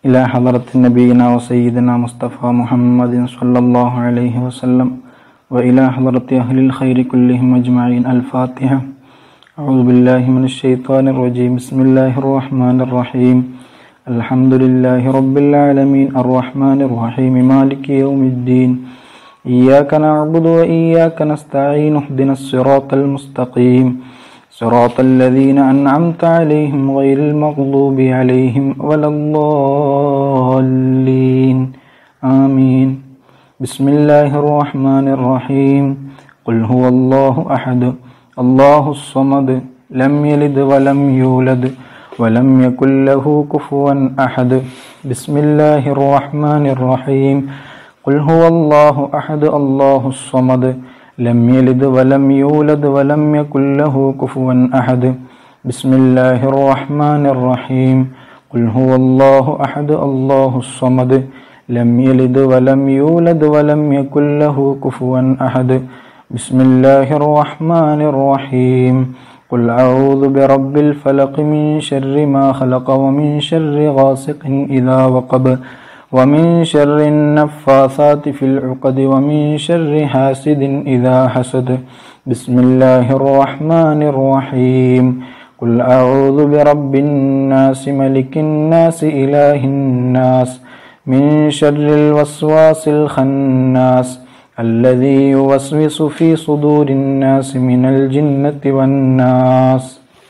إلى حضرة نبينا وسيدنا مصطفى محمد صلى الله عليه وسلم وإلى حضرة أهل الخير كلهم أجمعين الفاتحة أعوذ بالله من الشيطان الرجيم بسم الله الرحمن الرحيم الحمد لله رب العالمين الرحمن الرحيم مالك يوم الدين إياك نعبد وإياك نستعين اهدنا الصراط المستقيم صراط الذين أنعمت عليهم غير المغضوب عليهم ولا الضالين آمين بسم الله الرحمن الرحيم قل هو الله أحد الله الصمد لم يلد ولم يولد ولم يكن له كفوا أحد بسم الله الرحمن الرحيم قل هو الله أحد الله الصمد لم يلد ولم يولد ولم يكن له كفوا أحد بسم الله الرحمن الرحيم قل هو الله أحد الله الصمد لم يلد ولم يولد ولم يكن له كفوا أحد بسم الله الرحمن الرحيم قل أعوذ برب الفلق من شر ما خلق ومن شر غاسق إذا وقب ومن شر النفاثات في العقد ومن شر حاسد إذا حسد بسم الله الرحمن الرحيم قل أعوذ برب الناس ملك الناس إله الناس من شر الوسواس الخناس الذي يوسوس في صدور الناس من الجنة والناس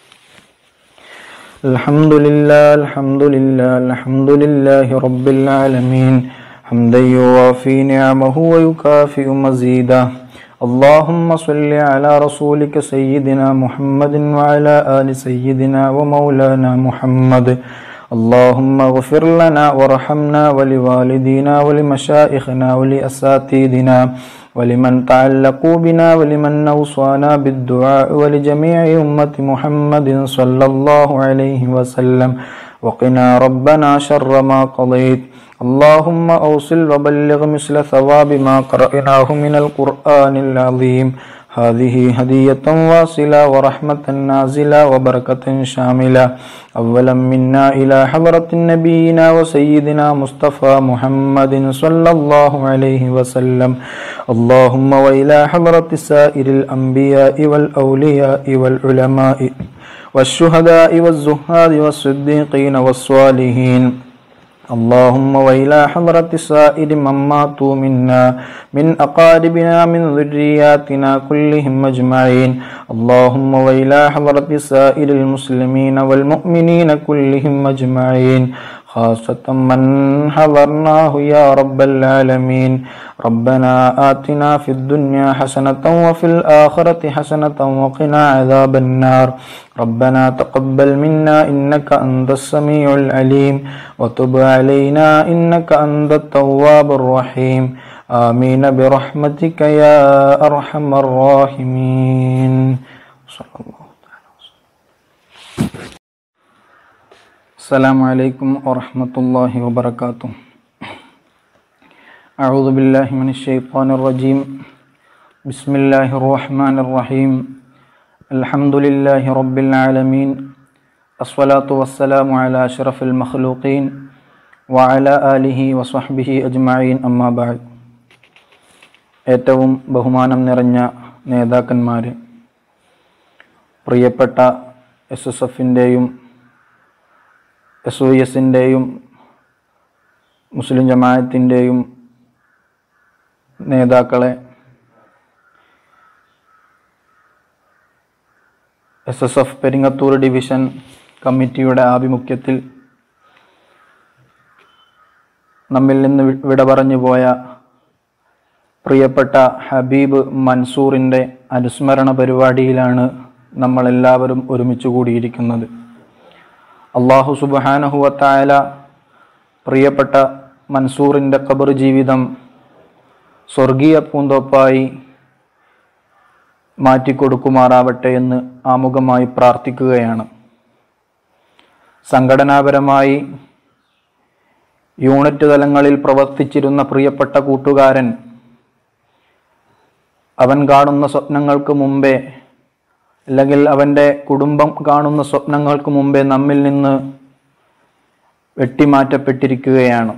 الحمد لله الحمد لله الحمد لله رب العالمين حمدا يوافي نعمه ويكافئ مزيدا اللهم صل على رسولك سيدنا محمد وعلى آل سيدنا ومولانا محمد اللهم اغفر لنا وارحمنا ولوالدينا ولمشائخنا ولأساتذتنا ولمن تعلقوا بنا ولمن أوصانا بالدعاء ولجميع أمة محمد صلى الله عليه وسلم وقنا ربنا شر ما قضيت اللهم أوصل وبلغ مثل ثواب ما قرأناه من القرآن العظيم هذه هدية واصلة ورحمة نازلة وبركة شاملة أولا منا إلى حضرة نبينا وسيدنا مصطفى محمد صلى الله عليه وسلم اللهم وإلى حضرة سائر الأنبياء والأولياء والعلماء والشهداء والزهاد والصديقين والصالحين اللهم وإلى حضرة سائر من ماتوا منا من أقاربنا من ذرياتنا كلهم أجمعين اللهم وإلى حضرة سائر المسلمين والمؤمنين كلهم أجمعين خاصة من حضرناه يا رب العالمين ربنا آتنا في الدنيا حسنة وفي الآخرة حسنة وقنا عذاب النار ربنا تقبل منا إنك أنت السميع العليم وتب علينا إنك أنت التواب الرحيم آمين برحمتك يا أرحم الراحمين صلى الله تعالى وسلم السلام عليكم ورحمة الله وبركاته أعوذ بالله من الشيطان الرجيم بسم الله الرحمن الرحيم الحمد لله رب العالمين الصلاة والسلام على أشرف المخلوقين وعلى آله وصحبه أجمعين أما بعد ഏറ്റവും ബഹുമാനം നിറഞ്ഞ നേതാക്കന്മാർ പ്രിയപ്പെട്ട എസ് എസ് എഫിൻ്റെയും എസ് ഒ എസിൻ്റെയും മുസ്ലിം ജമാഅത്തിൻ്റെയും നേതാക്കളെ S S F Peringathur division കമ്മിറ്റിയുടെ ആഭിമുഖ്യത്തിൽ നമ്മിൽ നിന്ന് വിട പറഞ്ഞു പോയ പ്രിയപ്പെട്ട ഹബീബ് മൻസൂറിൻ്റെ അനുസ്മരണ പരിപാടിയിലാണ് നമ്മളെല്ലാവരും ഒരുമിച്ച് കൂടിയിരിക്കുന്നത് അള്ളാഹു സുബാനഹുവത്തായ പ്രിയപ്പെട്ട മൻസൂറിൻ്റെ ഖബർ ജീവിതം സ്വർഗീയ പൂന്തോപ്പായി മാറ്റിക്കൊടുക്കുമാറാവട്ടെ എന്ന് ആമുഖമായി പ്രാർത്ഥിക്കുകയാണ് സംഘടനാപരമായി യൂണിറ്റ് തലങ്ങളിൽ പ്രവർത്തിച്ചിരുന്ന പ്രിയപ്പെട്ട കൂട്ടുകാരൻ അവൻ കാണുന്ന സ്വപ്നങ്ങൾക്ക് മുമ്പേ അല്ലെങ്കിൽ അവൻ്റെ കുടുംബം കാണുന്ന സ്വപ്നങ്ങൾക്ക് മുമ്പേ നമ്മിൽ നിന്ന് വെട്ടിമാറ്റപ്പെട്ടിരിക്കുകയാണ്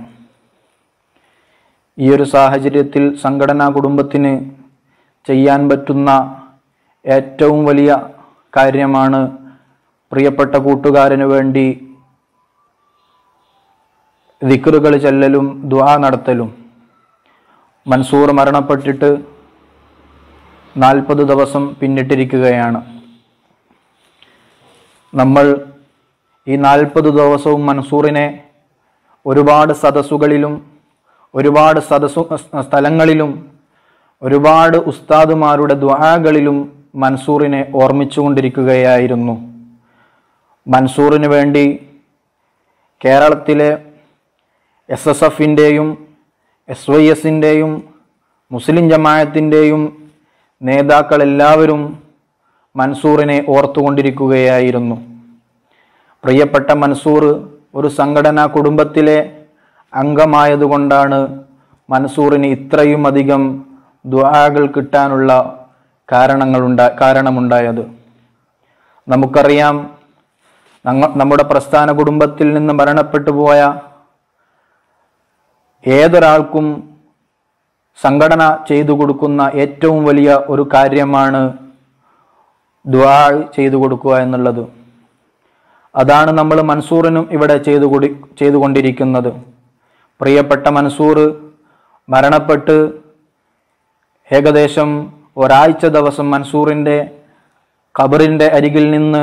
ഈ ഒരു സാഹചര്യത്തിൽ സംഘടനാ കുടുംബത്തിന് ചെയ്യാൻ പറ്റുന്ന ഏറ്റവും വലിയ കാര്യമാണ് പ്രിയപ്പെട്ട കൂട്ടുകാരന് വേണ്ടി ദിക്റുകൾ ചെല്ലലും ദ്വാ നടത്തലും മൻസൂർ മരണപ്പെട്ടിട്ട് നാൽപ്പത് ദിവസം പിന്നിട്ടിരിക്കുകയാണ് നമ്മൾ ഈ നാൽപ്പത് ദിവസവും മൻസൂറിനെ ഒരുപാട് സദസ്സുകളിലും ഒരുപാട് സദസ്സു സ്ഥലങ്ങളിലും ഒരുപാട് ഉസ്താദുമാരുടെ ദ്വാകളിലും മൻസൂറിനെ ഓർമ്മിച്ചുകൊണ്ടിരിക്കുകയായിരുന്നു മൻസൂറിന് വേണ്ടി കേരളത്തിലെ എസ് എസ് എഫിൻ്റെയും എസ് വൈ എസിൻ്റെയും മുസ്ലിം ജമായത്തിൻ്റെയും നേതാക്കളെല്ലാവരും മൻസൂറിനെ ഓർത്തുകൊണ്ടിരിക്കുകയായിരുന്നു പ്രിയപ്പെട്ട മൻസൂർ ഒരു സംഘടനാ കുടുംബത്തിലെ അംഗമായതുകൊണ്ടാണ് മൻസൂറിന് ഇത്രയും അധികം ദ്വാകൾ കിട്ടാനുള്ള കാരണങ്ങളുണ്ട കാരണമുണ്ടായത് നമുക്കറിയാം ഞങ്ങ നമ്മുടെ പ്രസ്ഥാന കുടുംബത്തിൽ നിന്ന് മരണപ്പെട്ടു പോയ ഏതൊരാൾക്കും സംഘടന ചെയ്തു കൊടുക്കുന്ന ഏറ്റവും വലിയ ഒരു കാര്യമാണ് ദ്വാ ചെയ്തു കൊടുക്കുക എന്നുള്ളത് അതാണ് നമ്മൾ മൻസൂറിനും ഇവിടെ ചെയ്തു കൂടി ചെയ്തുകൊണ്ടിരിക്കുന്നത് പ്രിയപ്പെട്ട മൻസൂർ മരണപ്പെട്ട് ഏകദേശം ഒരാഴ്ച ദിവസം മൻസൂറിൻ്റെ ഖബറിൻ്റെ അരികിൽ നിന്ന്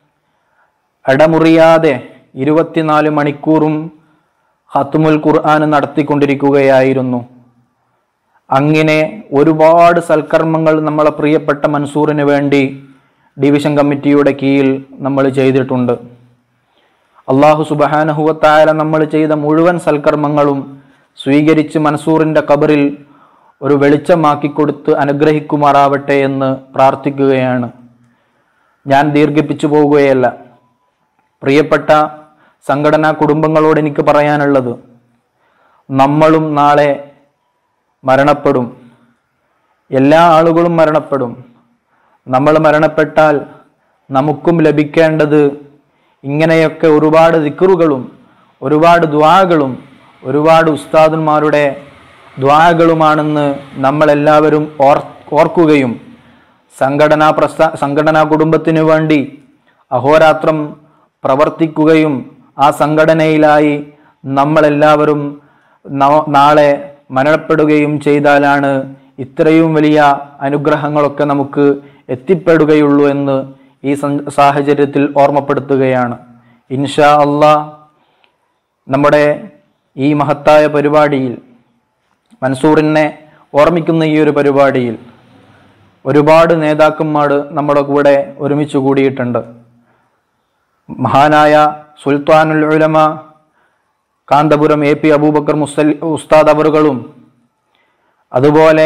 ഇടമുറിയാതെ ഇരുപത്തിനാല് മണിക്കൂറും ഹത്തുമുൽ ഖുർആൻ നടത്തിക്കൊണ്ടിരിക്കുകയായിരുന്നു അങ്ങനെ ഒരുപാട് സൽക്കർമ്മങ്ങൾ നമ്മളെ പ്രിയപ്പെട്ട മൻസൂറിന് വേണ്ടി ഡിവിഷൻ കമ്മിറ്റിയുടെ കീഴിൽ നമ്മൾ ചെയ്തിട്ടുണ്ട് അള്ളാഹു സുബഹാനഹുവത്തായ നമ്മൾ ചെയ്ത മുഴുവൻ സൽക്കർമ്മങ്ങളും സ്വീകരിച്ച് മൻസൂറിൻ്റെ കബറിൽ ഒരു വെളിച്ചമാക്കി കൊടുത്ത് അനുഗ്രഹിക്കുമാറാവട്ടെ എന്ന് പ്രാർത്ഥിക്കുകയാണ് ഞാൻ ദീർഘിപ്പിച്ചു പോവുകയല്ല പ്രിയപ്പെട്ട സംഘടനാ കുടുംബങ്ങളോട് എനിക്ക് പറയാനുള്ളത് നമ്മളും നാളെ മരണപ്പെടും എല്ലാ ആളുകളും മരണപ്പെടും നമ്മൾ മരണപ്പെട്ടാൽ നമുക്കും ലഭിക്കേണ്ടത് ഇങ്ങനെയൊക്കെ ഒരുപാട് ദിക്റുകളും ഒരുപാട് ദ്വാകളും ഒരുപാട് ഉസ്താദന്മാരുടെ ദ്വാകളുമാണെന്ന് നമ്മളെല്ലാവരും ഓർ ഓർക്കുകയും സംഘടനാ പ്രസ്ഥാ സംഘടനാ കുടുംബത്തിനു വേണ്ടി അഹോരാത്രം പ്രവർത്തിക്കുകയും ആ സംഘടനയിലായി നമ്മളെല്ലാവരും നവ- നാളെ മരണപ്പെടുകയും ചെയ്താലാണ് ഇത്രയും വലിയ അനുഗ്രഹങ്ങളൊക്കെ നമുക്ക് എത്തിപ്പെടുകയുള്ളൂ എന്ന് ഈ സം- സാഹചര്യത്തിൽ ഓർമ്മപ്പെടുത്തുകയാണ് ഇൻഷാ അള്ളാ നമ്മുടെ ഈ മഹത്തായ പരിപാടിയിൽ മൻസൂറിനെ ഓർമ്മിക്കുന്ന ഈ ഒരു പരിപാടിയിൽ ഒരുപാട് നേതാക്കന്മാർ നമ്മുടെ കൂടെ ഒരുമിച്ച് കൂടിയിട്ടുണ്ട് മഹാനായ സുൽത്താനുൽ ഉലമ കാന്തപുരം എ പി അബൂബക്കർ മുസ്തൽ ഉസ്താദ് അവറുകളും അതുപോലെ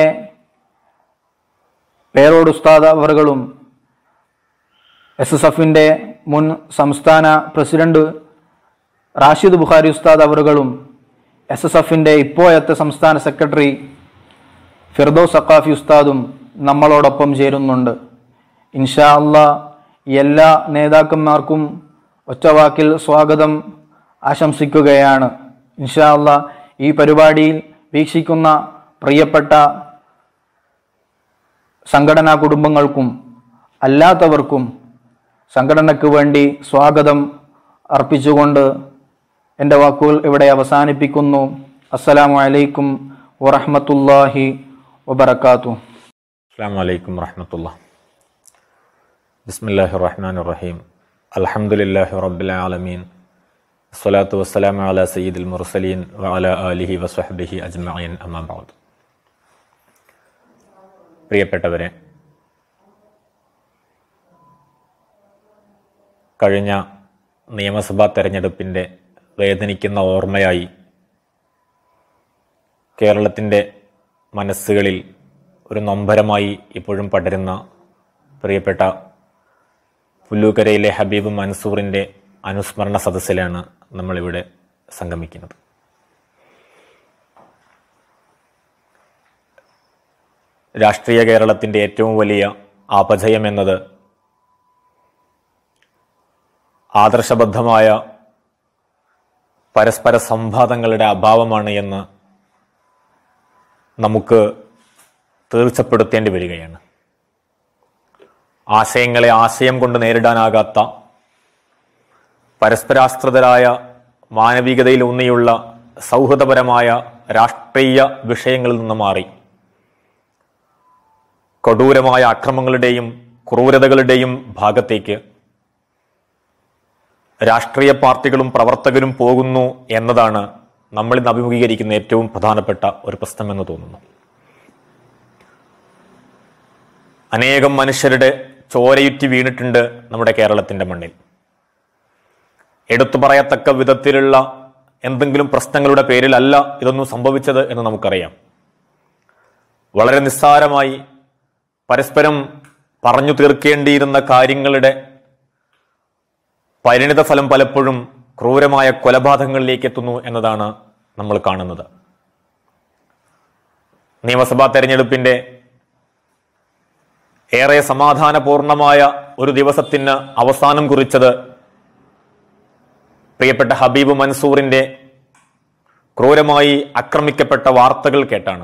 പേരോട് ഉസ്താദ് അവറുകളും എസ് എസ് എഫിൻ്റെ മുൻ സംസ്ഥാന പ്രസിഡന്റ് റാഷിദ് ബുഖാരി ഉസ്താദ് അവറുകളും എസ് എസ് എഫിൻ്റെ ഇപ്പോഴത്തെ സംസ്ഥാന സെക്രട്ടറി ഫിർദോസ് സക്കാഫി ഉസ്താദും നമ്മളോടൊപ്പം ചേരുന്നുണ്ട് ഇൻഷാ അള്ളാ എല്ലാ നേതാക്കന്മാർക്കും ഒറ്റവാക്കിൽ സ്വാഗതം ആശംസിക്കുകയാണ് ഇൻഷാ അള്ളാ ഈ പരിപാടിയിൽ വീക്ഷിക്കുന്ന പ്രിയപ്പെട്ട സംഘടനാ കുടുംബങ്ങൾക്കും അല്ലാത്തവർക്കും സംഘടനയ്ക്ക് വേണ്ടി സ്വാഗതം അർപ്പിച്ചുകൊണ്ട് എൻ്റെ വാക്കുകൾ ഇവിടെ അവസാനിപ്പിക്കുന്നു അസ്സലാമു അലൈക്കും വറഹ്മത്തുള്ളാഹി വബറകാതുഹു അസ്സാം വലൈക്കും വറഹമത്തുള്ള ബിസ്മില്ലാഹി റഹ്മാൻ റഹീം അൽഹംദുലില്ലാഹി റബ്ബിൽ ആലമീൻ സ്വലാത്തു വസ്സലാം അല സയ്യിദുൽ മുർസലീൻ വഅല ആലിഹി വസ്വഹ്ബിഹി അജ്മഈൻ അമ്മാ ബഅദ് പ്രിയപ്പെട്ടവരെ കഴിഞ്ഞ നിയമസഭാ തെരഞ്ഞെടുപ്പിൻ്റെ വേദനിക്കുന്ന ഓർമ്മയായി കേരളത്തിൻ്റെ മനസ്സുകളിൽ ഒരു നൊമ്പരമായി ഇപ്പോഴും പടരുന്ന പ്രിയപ്പെട്ട പുല്ലൂക്കരയിലെ ഹബീബ് മൻസൂറിൻ്റെ അനുസ്മരണ സദസ്സിലാണ് നമ്മളിവിടെ സംഗമിക്കുന്നത് രാഷ്ട്രീയ കേരളത്തിൻ്റെ ഏറ്റവും വലിയ അപജയം എന്നത് ആദർശബദ്ധമായ പരസ്പര സംവാദങ്ങളുടെ അഭാവമാണ് എന്ന് നമുക്ക് തീർച്ചപ്പെടുത്തേണ്ടി വരികയാണ് ആശയങ്ങളെ ആശയം കൊണ്ട് നേരിടാനാകാത്ത പരസ്പരാശ്രിതരായ മാനവികതയിൽ ഊന്നിയുള്ള സൗഹൃദപരമായ രാഷ്ട്രീയ വിഷയങ്ങളിൽ നിന്ന് മാറി കൊടൂരമായ അക്രമങ്ങളുടെയും ക്രൂരതകളുടെയും ഭാഗത്തേക്ക് രാഷ്ട്രീയ പാർട്ടികളും പ്രവർത്തകരും പോകുന്നു എന്നതാണ് നമ്മൾ ഇന്ന് അഭിമുഖീകരിക്കുന്ന ഏറ്റവും പ്രധാനപ്പെട്ട ഒരു പ്രശ്നമെന്ന് തോന്നുന്നു അനേകം മനുഷ്യരുടെ ചോരയുറ്റി വീണിട്ടുണ്ട് നമ്മുടെ കേരളത്തിന്റെ മണ്ണിൽ എടുത്തു പറയത്തക്ക വിധത്തിലുള്ള എന്തെങ്കിലും പ്രശ്നങ്ങളുടെ പേരിലല്ല ഇതൊന്നും സംഭവിച്ചത് എന്ന് നമുക്കറിയാം വളരെ നിസ്സാരമായി പരസ്പരം പറഞ്ഞു തീർക്കേണ്ടിയിരുന്ന കാര്യങ്ങളുടെ പരിണിത ഫലം പലപ്പോഴും ക്രൂരമായ കൊലപാതകങ്ങളിലേക്ക് എത്തുന്നു എന്നതാണ് നമ്മൾ കാണുന്നത് നിയമസഭാ തെരഞ്ഞെടുപ്പിന്റെ ഏറെ സമാധാനപൂർണമായ ഒരു ദിവസത്തിന് അവസാനം കുറിച്ചത് പ്രിയപ്പെട്ട ഹബീബ് മൻസൂറിന്റെ ക്രൂരമായി ആക്രമിക്കപ്പെട്ട വാർത്തകൾ കേട്ടാണ്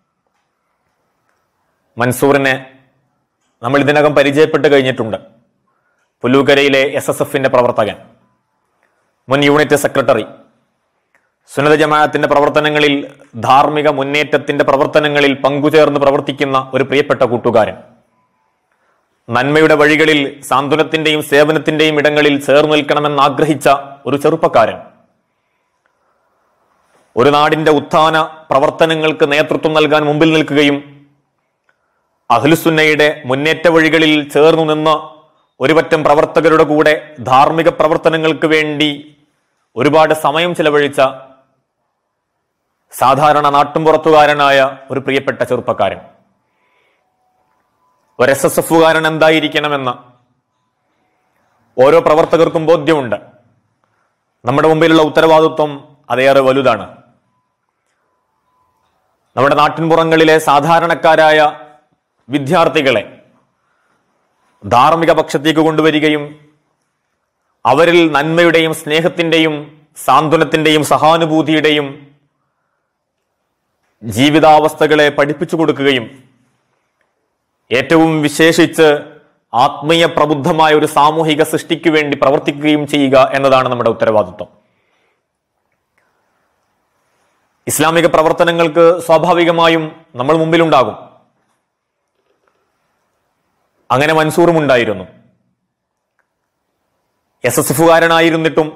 മൻസൂറിനെ നമ്മൾ ഇതിനകം പരിചയപ്പെട്ട് കഴിഞ്ഞിട്ടുണ്ട് പുല്ലൂക്കരയിലെ എസ് എസ് എഫിന്റെ പ്രവർത്തകൻ മുൻ യൂണിറ്റ് സെക്രട്ടറി സുനത ജമാഅത്തിന്റെ പ്രവർത്തനങ്ങളിൽ ധാർമ്മിക മുന്നേറ്റത്തിന്റെ പ്രവർത്തനങ്ങളിൽ പങ്കുചേർന്ന് പ്രവർത്തിക്കുന്ന ഒരു പ്രിയപ്പെട്ട കൂട്ടുകാരൻ നന്മയുടെ വഴികളിൽ സാന്ത്വനത്തിന്റെയും സേവനത്തിന്റെയും ഇടങ്ങളിൽ ചേർന്ന് നിൽക്കണമെന്ന് ആഗ്രഹിച്ച ഒരു ചെറുപ്പക്കാരൻ ഒരു നാടിന്റെ ഉത്ഥാന പ്രവർത്തനങ്ങൾക്ക് നേതൃത്വം നൽകാൻ മുമ്പിൽ നിൽക്കുകയും അഹ്ലുസുന്നയുടെ മുന്നേറ്റ വഴികളിൽ ചേർന്നു നിന്ന് ഒരുപറ്റം പ്രവർത്തകരുടെ കൂടെ ധാർമ്മിക പ്രവർത്തനങ്ങൾക്ക് വേണ്ടി ഒരുപാട് സമയം ചെലവഴിച്ച സാധാരണ നാട്ടുംപുറത്തുകാരനായ ഒരു പ്രിയപ്പെട്ട ചെറുപ്പക്കാരൻ ഒരു എസ് എസ് എഫുകാരൻ എന്തായിരിക്കണമെന്ന് ഓരോ പ്രവർത്തകർക്കും ബോധ്യമുണ്ട് നമ്മുടെ മുമ്പിലുള്ള ഉത്തരവാദിത്വം അതേറെ വലുതാണ് നമ്മുടെ നാട്ടിൻപുറങ്ങളിലെ സാധാരണക്കാരായ വിദ്യാർത്ഥികളെ ധാർമ്മിക പക്ഷത്തേക്ക് കൊണ്ടുവരികയും അവരിൽ നന്മയുടെയും സ്നേഹത്തിന്റെയും സാന്ത്വനത്തിന്റെയും സഹാനുഭൂതിയുടെയും ജീവിതാവസ്ഥകളെ പഠിപ്പിച്ചു കൊടുക്കുകയും ഏറ്റവും വിശേഷിച്ച് ആത്മീയ പ്രബുദ്ധമായ ഒരു സാമൂഹിക സൃഷ്ടിക്ക് വേണ്ടി പ്രവർത്തിക്കുകയും ചെയ്യുക എന്നതാണ് നമ്മുടെ ഉത്തരവാദിത്വം ഇസ്ലാമിക പ്രവർത്തനങ്ങൾക്ക് സ്വാഭാവികമായും നമ്മൾ മുമ്പിലുണ്ടാകും അങ്ങനെ മൻസൂറും ഉണ്ടായിരുന്നു എസ് എസ് എഫുകാരനായിരുന്നിട്ടും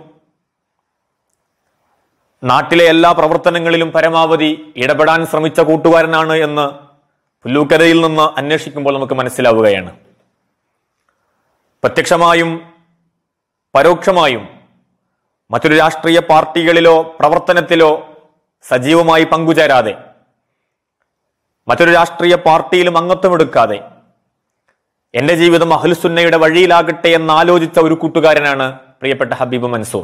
നാട്ടിലെ എല്ലാ പ്രവർത്തനങ്ങളിലും പരമാവധി ഇടപെടാൻ ശ്രമിച്ച കൂട്ടുകാരനാണ് എന്ന് പുല്ലൂക്കരയിൽ നിന്ന് അന്വേഷിക്കുമ്പോൾ നമുക്ക് മനസ്സിലാവുകയാണ് പ്രത്യക്ഷമായും പരോക്ഷമായും മറ്റൊരു രാഷ്ട്രീയ പാർട്ടികളിലോ പ്രവർത്തനത്തിലോ സജീവമായി പങ്കുചേരാതെ മറ്റൊരു രാഷ്ട്രീയ പാർട്ടിയിലും അംഗത്വമെടുക്കാതെ എന്റെ ജീവിതം അഹ്ലുസുന്നയുടെ വഴിയിലാകട്ടെ എന്ന് ആലോചിച്ച ഒരു കൂട്ടുകാരനാണ് പ്രിയപ്പെട്ട ഹബീബ് മൻസൂർ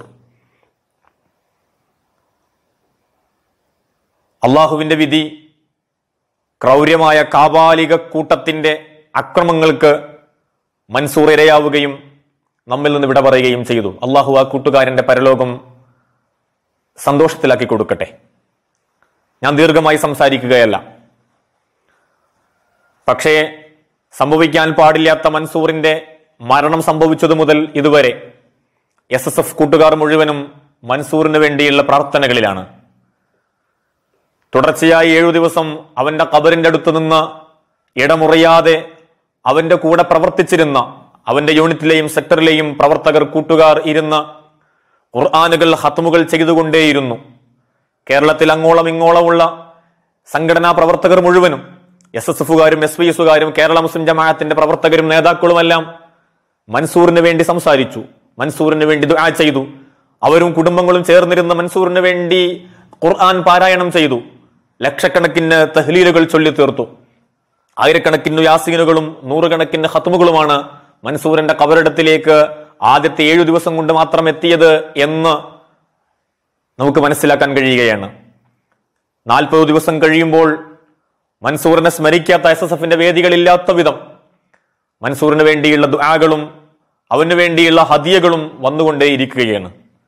അള്ളാഹുവിന്റെ വിധി ക്രൗര്യമായ കാബാലിക കൂട്ടത്തിന്റെ അക്രമങ്ങൾക്ക് മൻസൂർ ഇരയാവുകയും നമ്മിൽ നിന്ന് വിട പറയുകയും ചെയ്തു അള്ളാഹു ആ കൂട്ടുകാരന്റെ പരലോകം സന്തോഷത്തിലാക്കി കൊടുക്കട്ടെ ഞാൻ ദീർഘമായി സംസാരിക്കുകയല്ല പക്ഷേ സംഭവിക്കാൻ പാടില്ലാത്ത മൻസൂറിന്റെ മരണം സംഭവിച്ചതു മുതൽ ഇതുവരെ എസ് എസ് എഫ് കൂട്ടുകാർ മുഴുവനും മൻസൂറിന് വേണ്ടിയുള്ള പ്രാർത്ഥനകളിലാണ് തുടർച്ചയായി ഏഴു ദിവസം അവന്റെ കബറിന്റെ അടുത്ത് നിന്ന് ഇടമുറിയാതെ അവന്റെ കൂടെ പ്രവർത്തിച്ചിരുന്ന അവന്റെ യൂണിറ്റിലെയും സെക്ടറിലെയും പ്രവർത്തകർ കൂട്ടുകാർ ഇരുന്ന് ഖുർആാനുകൾ ഹത്തുമുകൾ ചെയ്തുകൊണ്ടേയിരുന്നു കേരളത്തിൽ അങ്ങോളം ഇങ്ങോളമുള്ള സംഘടനാ പ്രവർത്തകർ മുഴുവനും എസ് എസ് എഫുകാരും എസ് വി എസുകാരും കേരള മുസ്ലിം ജമാഅത്തിന്റെ പ്രവർത്തകരും നേതാക്കളുമെല്ലാം മൻസൂറിന് വേണ്ടി സംസാരിച്ചു മൻസൂറിന് വേണ്ടി ദുആ ചെയ്തു അവരും കുടുംബങ്ങളും ചേർന്നിരുന്ന മൻസൂറിന് വേണ്ടി ഖുർആൻ പാരായണം ചെയ്തു ലക്ഷക്കണക്കിന് തഹ്ലീലുകൾ ചൊല്ലി തീർത്തു ആയിരക്കണക്കിന് യാസീനുകളും നൂറുകണക്കിന് ഹത്തുമുകളുമാണ് മൻസൂറിന്റെ കബറിടത്തിലേക്ക് ആദ്യത്തെ ഏഴു ദിവസം കൊണ്ട് മാത്രം എത്തിയത് എന്ന് നമുക്ക് മനസ്സിലാക്കാൻ കഴിയുകയാണ് നാൽപ്പത് ദിവസം കഴിയുമ്പോൾ മൻസൂറിനെ സ്മരിക്കാത്ത എസ് എസ് എഫിന്റെ വേദികളില്ലാത്ത വിധം മൻസൂറിന് വേണ്ടിയുള്ള ദുആകളും അവന് വേണ്ടിയുള്ള ഹദിയകളും വന്നുകൊണ്ടേയിരിക്കുകയാണ്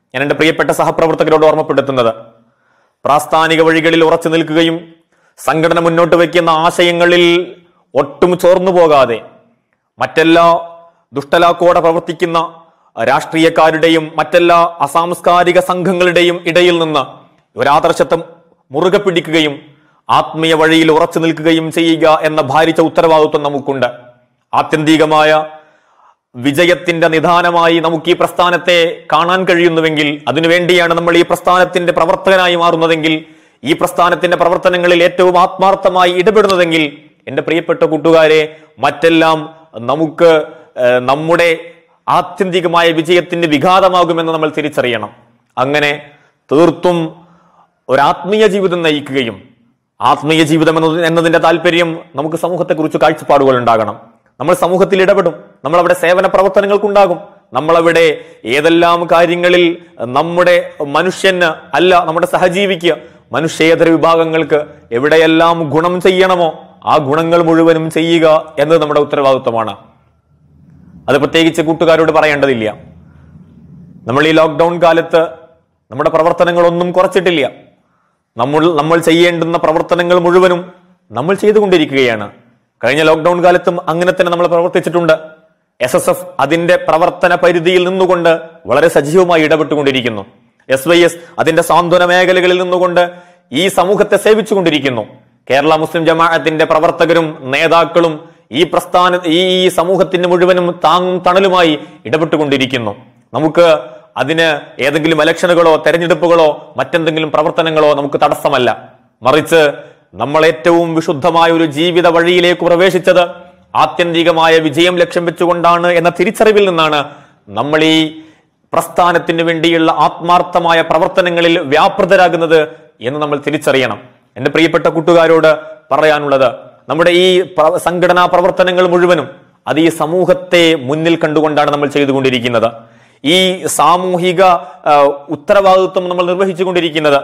ഞാൻ എൻ്റെ പ്രിയപ്പെട്ട സഹപ്രവർത്തകരോട് ഓർമ്മപ്പെടുത്തുന്നത് പ്രാസ്ഥാനിക വഴികളിൽ ഉറച്ചു നിൽക്കുകയും സംഘടന മുന്നോട്ട് വയ്ക്കുന്ന ആശയങ്ങളിൽ ഒട്ടും ചോർന്നു പോകാതെ മറ്റെല്ലാ ദുഷ്ടലാക്കോടെ പ്രവർത്തിക്കുന്ന രാഷ്ട്രീയക്കാരുടെയും മറ്റെല്ലാ അസാംസ്കാരിക സംഘങ്ങളുടെയും ഇടയിൽ നിന്ന് ഒരാദർശത്വം മുറുകെ പിടിക്കുകയും ആത്മീയ വഴിയിൽ ഉറച്ചു നിൽക്കുകയും ചെയ്യുക എന്ന ഭാരിച്ച ഉത്തരവാദിത്വം നമുക്കുണ്ട് ആത്യന്തികമായ വിജയത്തിന്റെ നിധാനമായി നമുക്ക് ഈ പ്രസ്ഥാനത്തെ കാണാൻ കഴിയുന്നുവെങ്കിൽ അതിനുവേണ്ടിയാണ് നമ്മൾ ഈ പ്രസ്ഥാനത്തിന്റെ പ്രവർത്തകനായി മാറുന്നതെങ്കിൽ ഈ പ്രസ്ഥാനത്തിന്റെ പ്രവർത്തനങ്ങളിൽ ഏറ്റവും ആത്മാർത്ഥമായി ഇടപെടുന്നതെങ്കിൽ എന്റെ പ്രിയപ്പെട്ട കൂട്ടുകാരെ മറ്റെല്ലാം നമുക്ക് ഏഹ്, നമ്മുടെ ആത്യന്തികമായ വിജയത്തിന് വിഘാതമാകുമെന്ന് നമ്മൾ തിരിച്ചറിയണം അങ്ങനെ തീർത്തും ഒരു ആത്മീയ ജീവിതം നയിക്കുകയും ആത്മീയ ജീവിതം എന്നത് എന്നതിന്റെ താല്പര്യം നമുക്ക് സമൂഹത്തെക്കുറിച്ച് കാഴ്ചപ്പാടുകൾ ഉണ്ടാകണം നമ്മൾ സമൂഹത്തിൽ ഇടപെടും നമ്മൾ അവിടെ സേവന പ്രവർത്തനങ്ങൾക്കുണ്ടാകും നമ്മളവിടെ ഏതെല്ലാം കാര്യങ്ങളിൽ നമ്മുടെ മനുഷ്യന് അല്ല നമ്മുടെ സഹജീവിക്ക് മനുഷ്യേതര വിഭാഗങ്ങൾക്ക് എവിടെയെല്ലാം ഗുണം ചെയ്യണമോ ആ ഗുണങ്ങൾ മുഴുവനും ചെയ്യുക എന്നത് നമ്മുടെ ഉത്തരവാദിത്വമാണ് അത് പ്രത്യേകിച്ച് കൂട്ടുകാരോട് പറയേണ്ടതില്ല നമ്മൾ ഈ ലോക്ക്ഡൌൺ കാലത്ത് നമ്മുടെ പ്രവർത്തനങ്ങളൊന്നും കുറച്ചിട്ടില്ല നമ്മൾ നമ്മൾ ചെയ്യേണ്ടുന്ന പ്രവർത്തനങ്ങൾ മുഴുവനും നമ്മൾ ചെയ്തുകൊണ്ടിരിക്കുകയാണ് കഴിഞ്ഞ ലോക്ക്ഡൌൺ കാലത്തും അങ്ങനെ തന്നെ നമ്മൾ പ്രവർത്തിച്ചിട്ടുണ്ട് എസ് എസ് എഫ് അതിന്റെ പ്രവർത്തന പരിധിയിൽ നിന്നുകൊണ്ട് വളരെ സജീവമായി ഇടപെട്ടുകൊണ്ടിരിക്കുന്നു എസ് വൈ എസ് അതിന്റെ സാന്ത്വന മേഖലകളിൽ നിന്നുകൊണ്ട് ഈ സമൂഹത്തെ സേവിച്ചുകൊണ്ടിരിക്കുന്നു കേരള മുസ്ലിം ജമാഅത്തിന്റെ പ്രവർത്തകരും നേതാക്കളും ഈ പ്രസ്ഥാന ഈ ഈ സമൂഹത്തിന് മുഴുവനും താങ്ങും തണലുമായി ഇടപെട്ടുകൊണ്ടിരിക്കുന്നു നമുക്ക് അതിന് ഏതെങ്കിലും ഇലക്ഷനുകളോ തെരഞ്ഞെടുപ്പുകളോ മറ്റെന്തെങ്കിലും പ്രവർത്തനങ്ങളോ നമുക്ക് തടസ്സമല്ല മറിച്ച് നമ്മൾ ഏറ്റവും വിശുദ്ധമായ ഒരു ജീവിത വഴിയിലേക്ക് പ്രവേശിച്ചത് ആത്യന്തികമായ വിജയം ലക്ഷ്യം വെച്ചുകൊണ്ടാണ് എന്ന തിരിച്ചറിവിൽ നിന്നാണ് നമ്മൾ ഈ പ്രസ്ഥാനത്തിന് വേണ്ടിയുള്ള ആത്മാർത്ഥമായ പ്രവർത്തനങ്ങളിൽ വ്യാപൃതരാകുന്നത് എന്ന് നമ്മൾ തിരിച്ചറിയണം എന്റെ പ്രിയപ്പെട്ട കൂട്ടുകാരോട് പറയാനുള്ളത് നമ്മുടെ ഈ പ്ര- സംഘടനാ പ്രവർത്തനങ്ങൾ മുഴുവനും അത് ഈ സമൂഹത്തെ മുന്നിൽ കണ്ടുകൊണ്ടാണ് നമ്മൾ ചെയ്തുകൊണ്ടിരിക്കുന്നത് ഈ സാമൂഹിക ആ, ഉത്തരവാദിത്വം നമ്മൾ നിർവഹിച്ചുകൊണ്ടിരിക്കുന്നത്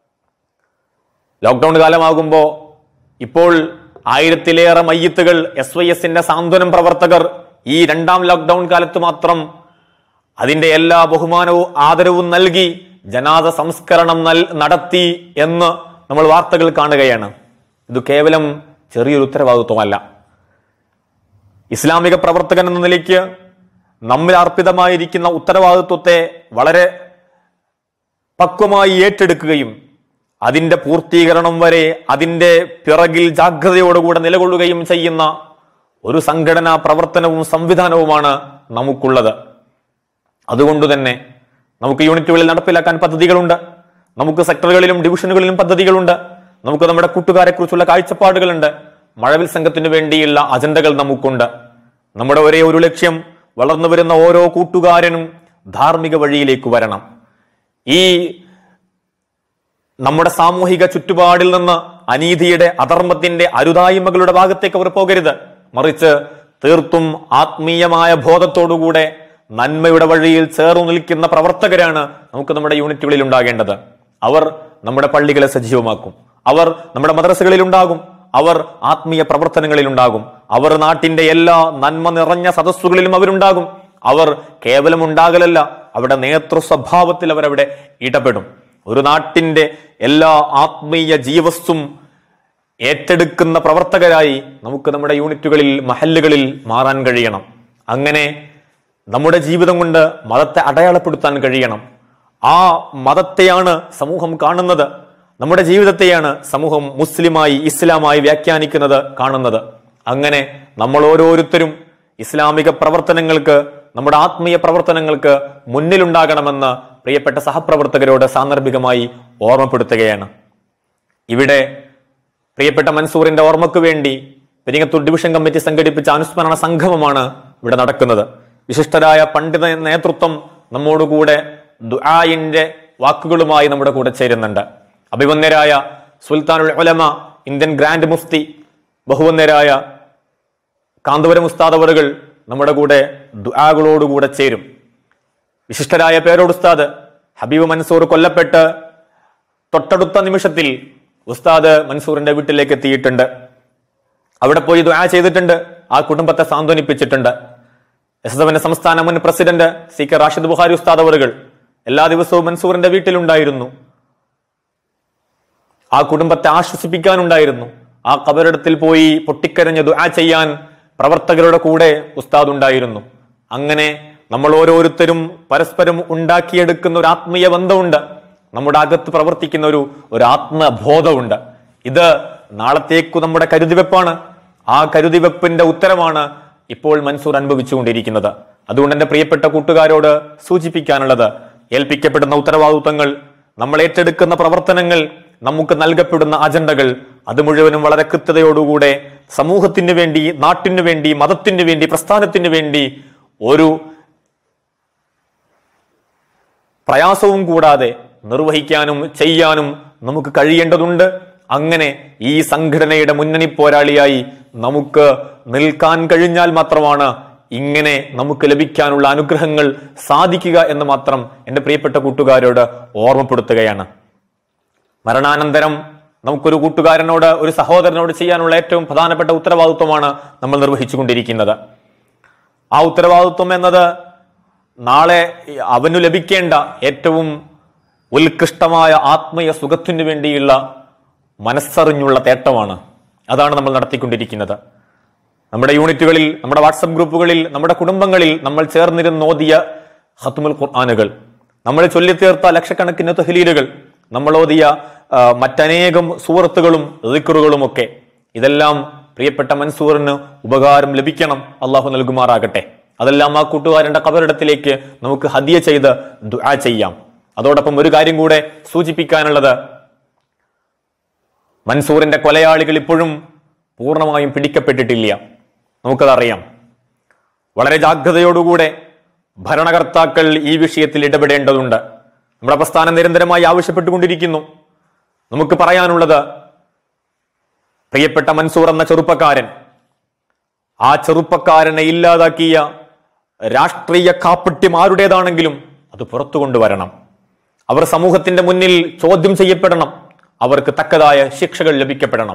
ലോക്ക്ഡൌൺ കാലമാകുമ്പോ ഇപ്പോൾ ആയിരത്തിലേറെ മയ്യത്തുകൾ എസ് വൈ എസിന്റെ സാന്ത്വനം പ്രവർത്തകർ ഈ രണ്ടാം ലോക്ക്ഡൌൺ കാലത്ത് മാത്രം അതിന്റെ എല്ലാ ബഹുമാനവും ആദരവും നൽകി ജനാദ സംസ്കരണം നൽ നടത്തി എന്ന് നമ്മൾ വാർത്തകൾ കാണുകയാണ് ഇത് കേവലം ചെറിയൊരു ഉത്തരവാദിത്വമല്ല ഇസ്ലാമിക പ്രവർത്തകൻ എന്ന നിലയ്ക്ക് നമ്മിൽ അർപ്പിതമായിരിക്കുന്ന ഉത്തരവാദിത്വത്തെ വളരെ പക്വമായി ഏറ്റെടുക്കുകയും അതിന്റെ പൂർത്തീകരണം വരെ അതിന്റെ പിറകിൽ ജാഗ്രതയോടുകൂടെ നിലകൊള്ളുകയും ചെയ്യുന്ന ഒരു സംഘടനാ പ്രവർത്തനവും സംവിധാനവുമാണ് നമുക്കുള്ളത് അതുകൊണ്ട് തന്നെ നമുക്ക് യൂണിറ്റുകളിൽ നടപ്പിലാക്കാൻ പദ്ധതികളുണ്ട് നമുക്ക് സെക്ടറുകളിലും ഡിവിഷനുകളിലും പദ്ധതികളുണ്ട് നമുക്ക് നമ്മുടെ കൂട്ടുകാരെ കുറിച്ചുള്ള കാഴ്ചപ്പാടുകളുണ്ട് മഴവിൽ സംഘത്തിന് വേണ്ടിയുള്ള അജണ്ടകൾ നമുക്കുണ്ട് നമ്മുടെ ഒരേ ഒരു ലക്ഷ്യം വളർന്നു വരുന്ന ഓരോ കൂട്ടുകാരനും ധാർമ്മിക വഴിയിലേക്ക് വരണം ഈ നമ്മുടെ സാമൂഹിക ചുറ്റുപാടിൽ നിന്ന് അനീതിയുടെ അധർമ്മത്തിന്റെ അരുതായ്മകളുടെ ഭാഗത്തേക്ക് അവർ പോകരുത് മറിച്ച് തീർത്തും ആത്മീയമായ ബോധത്തോടുകൂടെ നന്മയുടെ വഴിയിൽ ചേർന്നു നിൽക്കുന്ന പ്രവർത്തകരാണ് നമുക്ക് നമ്മുടെ യൂണിറ്റുകളിൽ ഉണ്ടാകേണ്ടത് അവർ നമ്മുടെ പള്ളികളെ സജീവമാക്കും അവർ നമ്മുടെ മദ്രസകളിൽ ഉണ്ടാകും അവർ ആത്മീയ പ്രവർത്തനങ്ങളിൽ ഉണ്ടാകും അവർ നാട്ടിന്റെ എല്ലാ നന്മ നിറഞ്ഞ സദസ്സുകളിലും അവരുണ്ടാകും അവർ കേവലം ഉണ്ടാകലല്ല അവിടെ നേതൃ സ്വഭാവത്തിൽ അവരവിടെ ഇടപെടും ഒരു നാട്ടിന്റെ എല്ലാ ആത്മീയ ജീവസ്സും ഏറ്റെടുക്കുന്ന പ്രവർത്തകരായി നമുക്ക് നമ്മുടെ യൂണിറ്റുകളിൽ മഹല്ലുകളിൽ മാറാൻ കഴിയണം അങ്ങനെ നമ്മുടെ ജീവിതം കൊണ്ട് മതത്തെ അടയാളപ്പെടുത്താൻ കഴിയണം ആ മതത്തെയാണ് സമൂഹം കാണുന്നത് നമ്മുടെ ജീവിതത്തെയാണ് സമൂഹം മുസ്ലിമായി ഇസ്ലാമായി വ്യാഖ്യാനിക്കുന്നത് കാണുന്നത് അങ്ങനെ നമ്മൾ ഓരോരുത്തരും ഇസ്ലാമിക പ്രവർത്തനങ്ങൾക്ക് നമ്മുടെ ആത്മീയ പ്രവർത്തനങ്ങൾക്ക് മുന്നിലുണ്ടാകണമെന്ന് പ്രിയപ്പെട്ട സഹപ്രവർത്തകരോട് സാന്ദർഭികമായി ഓർമ്മപ്പെടുത്തുകയാണ് ഇവിടെ പ്രിയപ്പെട്ട മൻസൂറിന്റെ ഓർമ്മയ്ക്ക് വേണ്ടി പെരിങ്ങത്തൂർ ഡിവിഷൻ കമ്മിറ്റി സംഘടിപ്പിച്ച അനുസ്മരണ സംഗമമാണ് ഇവിടെ നടക്കുന്നത് വിശിഷ്ടരായ പണ്ഡിത നേതൃത്വം നമ്മോടുകൂടെ ദുആയിന്റെ വാക്കുകളുമായി നമ്മുടെ കൂടെ ചേരുന്നുണ്ട് അഭിമന്യരായ സുൽത്താനുൽ ഉലമ ഇന്ത്യൻ ഗ്രാൻഡ് മുഫ്തി ബഹുവന്യരായ കാന്തപുരം ഉസ്താദ് അവറുകൾ നമ്മുടെ കൂടെ ദുആകളോടുകൂടെ ചേരും വിശിഷ്ടരായ പേരോട് ഉസ്താദ് ഹബീബ് മൻസൂർ കൊല്ലപ്പെട്ട് തൊട്ടടുത്ത നിമിഷത്തിൽ ഉസ്താദ് മൻസൂറിന്റെ വീട്ടിലേക്ക് എത്തിയിട്ടുണ്ട് അവിടെ പോയി ദുആ ചെയ്തിട്ടുണ്ട് ആ കുടുംബത്തെ സാന്ത്വനിപ്പിച്ചിട്ടുണ്ട് എസ് എസ് എഫിന്റെ സംസ്ഥാന മുൻ president C K Rashid Buhari ഉസ്താദ് അവറുകൾ എല്ലാ ദിവസവും മൻസൂറിന്റെ വീട്ടിലുണ്ടായിരുന്നു ആ കുടുംബത്തെ ആശ്വസിപ്പിക്കാനുണ്ടായിരുന്നു ആ കബറിടത്തിൽ പോയി പൊട്ടിക്കരഞ്ഞ് ദുആ ചെയ്യാൻ പ്രവർത്തകരുടെ കൂടെ ഉസ്താദ് ഉണ്ടായിരുന്നു അങ്ങനെ നമ്മൾ ഓരോരുത്തരും പരസ്പരം ഉണ്ടാക്കിയെടുക്കുന്ന ഒരു ആത്മീയ ബന്ധമുണ്ട് നമ്മുടെ അകത്ത് പ്രവർത്തിക്കുന്ന ഒരു ഒരു ആത്മബോധമുണ്ട് ഇത് നാളത്തേക്കു നമ്മുടെ കരുതിവെപ്പാണ് ആ കരുതിവെപ്പിന്റെ ഉത്തരമാണ് ഇപ്പോൾ മൻസൂർ അനുഭവിച്ചുകൊണ്ടിരിക്കുന്നത് അതുകൊണ്ട് എന്റെ പ്രിയപ്പെട്ട കൂട്ടുകാരോട് സൂചിപ്പിക്കാനുള്ളത് ഏൽപ്പിക്കപ്പെടുന്ന ഉത്തരവാദിത്വങ്ങൾ നമ്മൾ ഏറ്റെടുക്കുന്ന പ്രവർത്തനങ്ങൾ നമുക്ക് നൽകപ്പെടുന്ന അജണ്ടകൾ അത് മുഴുവനും വളരെ കൃത്യതയോടുകൂടെ സമൂഹത്തിന് വേണ്ടി നാട്ടിന് വേണ്ടി മതത്തിന് വേണ്ടി പ്രസ്ഥാനത്തിന് വേണ്ടി ഒരു പ്രയാസവും കൂടാതെ നിർവഹിക്കാനും ചെയ്യാനും നമുക്ക് കഴിയേണ്ടതുണ്ട് അങ്ങനെ ഈ സംഘടനയുടെ മുന്നണി പോരാളിയായി നമുക്ക് നിൽക്കാൻ കഴിഞ്ഞാൽ മാത്രമാണ് ഇങ്ങനെ നമുക്ക് ലഭിക്കാനുള്ള അനുഗ്രഹങ്ങൾ സാധിക്കുക എന്ന് മാത്രം എന്റെ പ്രിയപ്പെട്ട കൂട്ടുകാരോട് ഓർമ്മപ്പെടുത്തുകയാണ് മരണാനന്തരം നമുക്കൊരു കൂട്ടുകാരനോട് ഒരു സഹോദരനോട് ചെയ്യാനുള്ള ഏറ്റവും പ്രധാനപ്പെട്ട ഉത്തരവാദിത്വമാണ് നമ്മൾ നിർവഹിച്ചുകൊണ്ടിരിക്കുന്നത് ആ ഉത്തരവാദിത്വം എന്നത് നാളെ അവനു ലഭിക്കേണ്ട ഏറ്റവും ഉത്കൃഷ്ടമായ ആത്മീയ സുഖത്തിനു വേണ്ടിയുള്ള മനസ്സറിഞ്ഞുള്ള തേട്ടമാണ് അതാണ് നമ്മൾ നടത്തിക്കൊണ്ടിരിക്കുന്നത് നമ്മുടെ യൂണിറ്റുകളിൽ നമ്മുടെ വാട്സപ്പ് ഗ്രൂപ്പുകളിൽ നമ്മുടെ കുടുംബങ്ങളിൽ നമ്മൾ ചേർന്നിരുന്ന് ഓതിയ ഹത്തുമുൽ ഖുർആാനുകൾ നമ്മൾ ചൊല്ലിത്തീർത്ത ലക്ഷക്കണക്കിന് തഹ്ലീലുകൾ നമ്മൾ ഓതിയ ആ, മറ്റനേകം സൂറത്തുകളും റിക്കറുകളും ഒക്കെ ഇതെല്ലാം പ്രിയപ്പെട്ട മൻസൂറിന് ഉപകാരം ലഭിക്കണം അള്ളാഹു നൽകുമാറാകട്ടെ അതെല്ലാം ആ കൂട്ടുകാരന്റെ കബറിടത്തിലേക്ക് നമുക്ക് ഹദിയ ചെയ്ത് ദുആ ചെയ്യാം അതോടൊപ്പം ഒരു കാര്യം കൂടെ സൂചിപ്പിക്കാനുള്ളത് മൻസൂറിന്റെ കൊലയാളികൾ ഇപ്പോഴും പൂർണ്ണമായും പിടിക്കപ്പെട്ടിട്ടില്ല നമുക്കതറിയാം വളരെ ജാഗ്രതയോടുകൂടെ ഭരണകർത്താക്കൾ ഈ വിഷയത്തിൽ ഇടപെടേണ്ടതുണ്ട് നമ്മുടെ പ്രസ്ഥാനം നിരന്തരമായി ആവശ്യപ്പെട്ടുകൊണ്ടിരിക്കുന്നു നമുക്ക് പറയാനുള്ളത് പ്രിയപ്പെട്ട മൻസൂർ എന്ന ചെറുപ്പക്കാരൻ ആ ചെറുപ്പക്കാരനെ ഇല്ലാതാക്കിയ രാഷ്ട്രീയ കാപ്പട്യം ആരുടേതാണെങ്കിലും അത് പുറത്തു കൊണ്ടുവരണം അവർ സമൂഹത്തിന്റെ മുന്നിൽ ചോദ്യം ചെയ്യപ്പെടണം അവർക്ക് തക്കതായ ശിക്ഷകൾ ലഭിക്കപ്പെടണം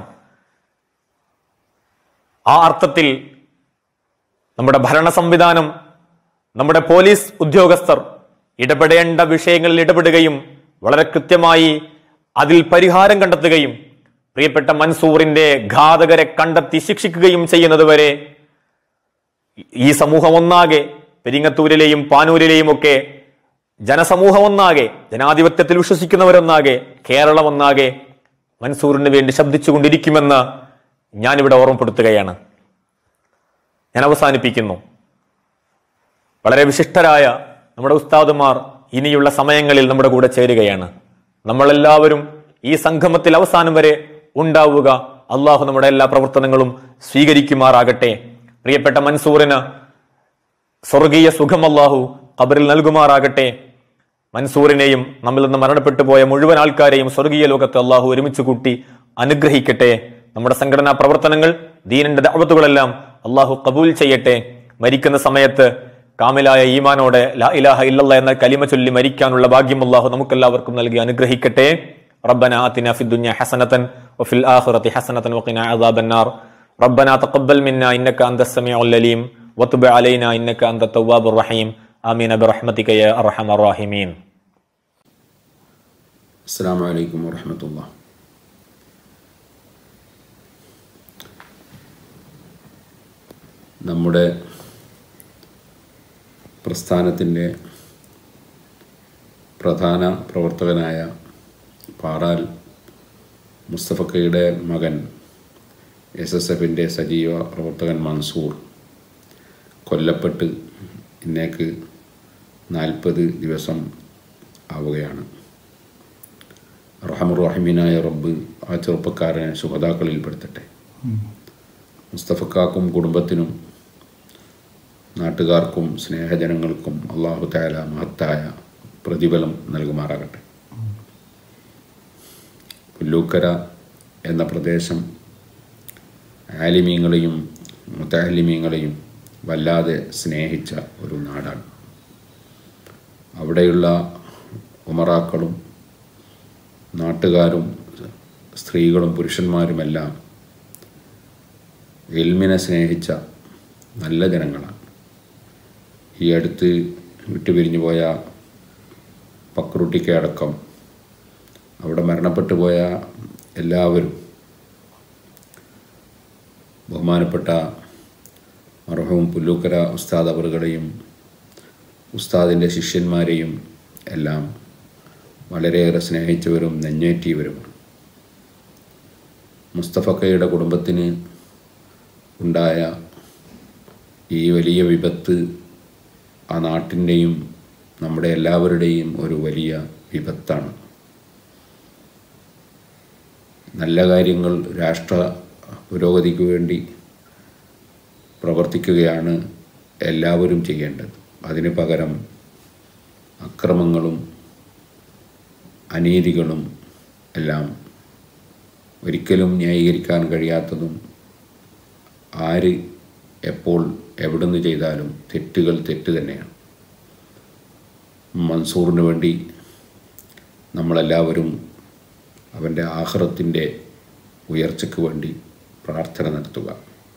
ആ അർത്ഥത്തിൽ നമ്മുടെ ഭരണ സംവിധാനം നമ്മുടെ പോലീസ് ഉദ്യോഗസ്ഥർ ഇടപെടേണ്ട വിഷയങ്ങളിൽ ഇടപെടുകയും വളരെ കൃത്യമായി അതിൽ പരിഹാരം കണ്ടെത്തുകയും പ്രിയപ്പെട്ട മൻസൂറിന്റെ ഘാതകരെ കണ്ടെത്തി ശിക്ഷിക്കുകയും ചെയ്യുന്നത് വരെ ഈ സമൂഹം ഒന്നാകെ പെരിങ്ങത്തൂരിലെയും പാനൂരിലെയും ഒക്കെ ജനസമൂഹം ഒന്നാകെ ജനാധിപത്യത്തിൽ വിശ്വസിക്കുന്നവരൊന്നാകെ കേരളം ഒന്നാകെ മൻസൂറിന് വേണ്ടി ശബ്ദിച്ചുകൊണ്ടിരിക്കുമെന്ന് ഞാനിവിടെ ഓർമ്മപ്പെടുത്തുകയാണ് ഞാൻ അവസാനിപ്പിക്കുന്നു വളരെ വിശിഷ്ടരായ നമ്മുടെ ഉസ്താദുമാർ ഇനിയുള്ള സമയങ്ങളിൽ നമ്മുടെ കൂടെ ചേരുകയാണ് നമ്മളെല്ലാവരും ഈ സംഗമത്തിൽ അവസാനം വരെ ഉണ്ടാവുക അള്ളാഹു നമ്മുടെ എല്ലാ പ്രവർത്തനങ്ങളും സ്വീകരിക്കുമാറാകട്ടെ പ്രിയപ്പെട്ട മൻസൂറിന് സ്വർഗീയ സുഖം അള്ളാഹു ഖബറിൽ നൽകുമാറാകട്ടെ മൻസൂറിനെയും നമ്മിൽ നിന്ന് മരണപ്പെട്ടു പോയ മുഴുവൻ ആൾക്കാരെയും സ്വർഗീയ ലോകത്ത് അള്ളാഹു ഒരുമിച്ച് കൂട്ടി അനുഗ്രഹിക്കട്ടെ നമ്മുടെ സംഘടനാ പ്രവർത്തനങ്ങൾ ദീനിന്റെ ദഅവത്തുകളെല്ലാം അള്ളാഹു കബൂൽ ചെയ്യട്ടെ മരിക്കുന്ന സമയത്ത് കാമിലായ ഈമാനോടെ ലാ ഇലാഹ ഇല്ലല്ല എന്ന കലിമ ചൊല്ലി മരിക്കാനുള്ള ഭാഗ്യം അള്ളാഹു നമുക്കെല്ലാവർക്കും നൽകി അനുഗ്രഹിക്കട്ടെ ربنا آتنا في الدنيا حسنة وفي الآخرة حسنة وقنا عذاب النار ربنا تقبل منا إنك أنت السميع العليم وتب علينا إنك أنت التواب الرحيم آمين برحمتك يا أرحم الراحمين അസ്സാം വലൈക്കും വറഹമത്തുള്ള നമ്മുടെ പ്രസ്ഥാനത്തിൻ്റെ പ്രധാന പ്രവർത്തകനായ പാറാൽ മുസ്തഫക്കയുടെ മകൻ എസ് എസ് എഫിൻ്റെ സജീവ പ്രവർത്തകൻ മൻസൂർ കൊല്ലപ്പെട്ട് ഇന്നേക്ക് നാൽപ്പത് ദിവസം ആവുകയാണ് റഹമുറഹിമീനായ റബ്ബ് ആ ചെറുപ്പക്കാരനെ ശുഭതാക്കളിൽ പെടുത്തട്ടെ മുസ്തഫക്കാക്കും കുടുംബത്തിനും നാട്ടുകാർക്കും സ്നേഹജനങ്ങൾക്കും അള്ളാഹു താല മഹത്തായ പ്രതിഫലം നൽകുമാറാകട്ടെ പുല്ലൂക്കര എന്ന പ്രദേശം ആലിമീങ്ങളെയും മുത്താലിമീങ്ങളെയും വല്ലാതെ സ്നേഹിച്ച ഒരു നാടാണ് അവിടെയുള്ള ഉമറാക്കളും നാട്ടുകാരും സ്ത്രീകളും പുരുഷന്മാരുമെല്ലാം എൽമിനെ സ്നേഹിച്ച നല്ല ജനങ്ങളാണ് ഈ അടുത്ത് വിട്ടുപിരിഞ്ഞു പോയ പക്രുട്ടിക്ക് അടക്കം അവിടെ മരണപ്പെട്ടു പോയ എല്ലാവരും ബഹുമാനപ്പെട്ട മർഹവും പുല്ലൂക്കര ഉസ്താദ് അവറുകളെയും ഉസ്താദിൻ്റെ ശിഷ്യന്മാരെയും എല്ലാം വളരെയേറെ സ്നേഹിച്ചവരും നെഞ്ഞേറ്റിയവരുമാണ് മുസ്തഫക്കയുടെ കുടുംബത്തിന് ഉണ്ടായ ഈ വലിയ വിപത്ത് ആ നാട്ടിൻ്റെയും നമ്മുടെ എല്ലാവരുടെയും ഒരു വലിയ വിപത്താണ് നല്ല കാര്യങ്ങൾ രാഷ്ട്ര പുരോഗതിക്ക് വേണ്ടി പ്രവർത്തിക്കുകയാണ് എല്ലാവരും ചെയ്യേണ്ടത് അതിന് പകരം അക്രമങ്ങളും അനീതികളും എല്ലാം ഒരിക്കലും ന്യായീകരിക്കാൻ കഴിയാത്തതും ആര് എപ്പോൾ എവിടുന്ന് ചെയ്താലും തെറ്റുകൾ തെറ്റ് തന്നെയാണ് മൻസൂറിന് വേണ്ടി നമ്മളെല്ലാവരും അവൻ്റെ ആഹ്റത്തിൻ്റെ ഉയർച്ചയ്ക്ക് വേണ്ടി പ്രാർത്ഥന നടത്തുക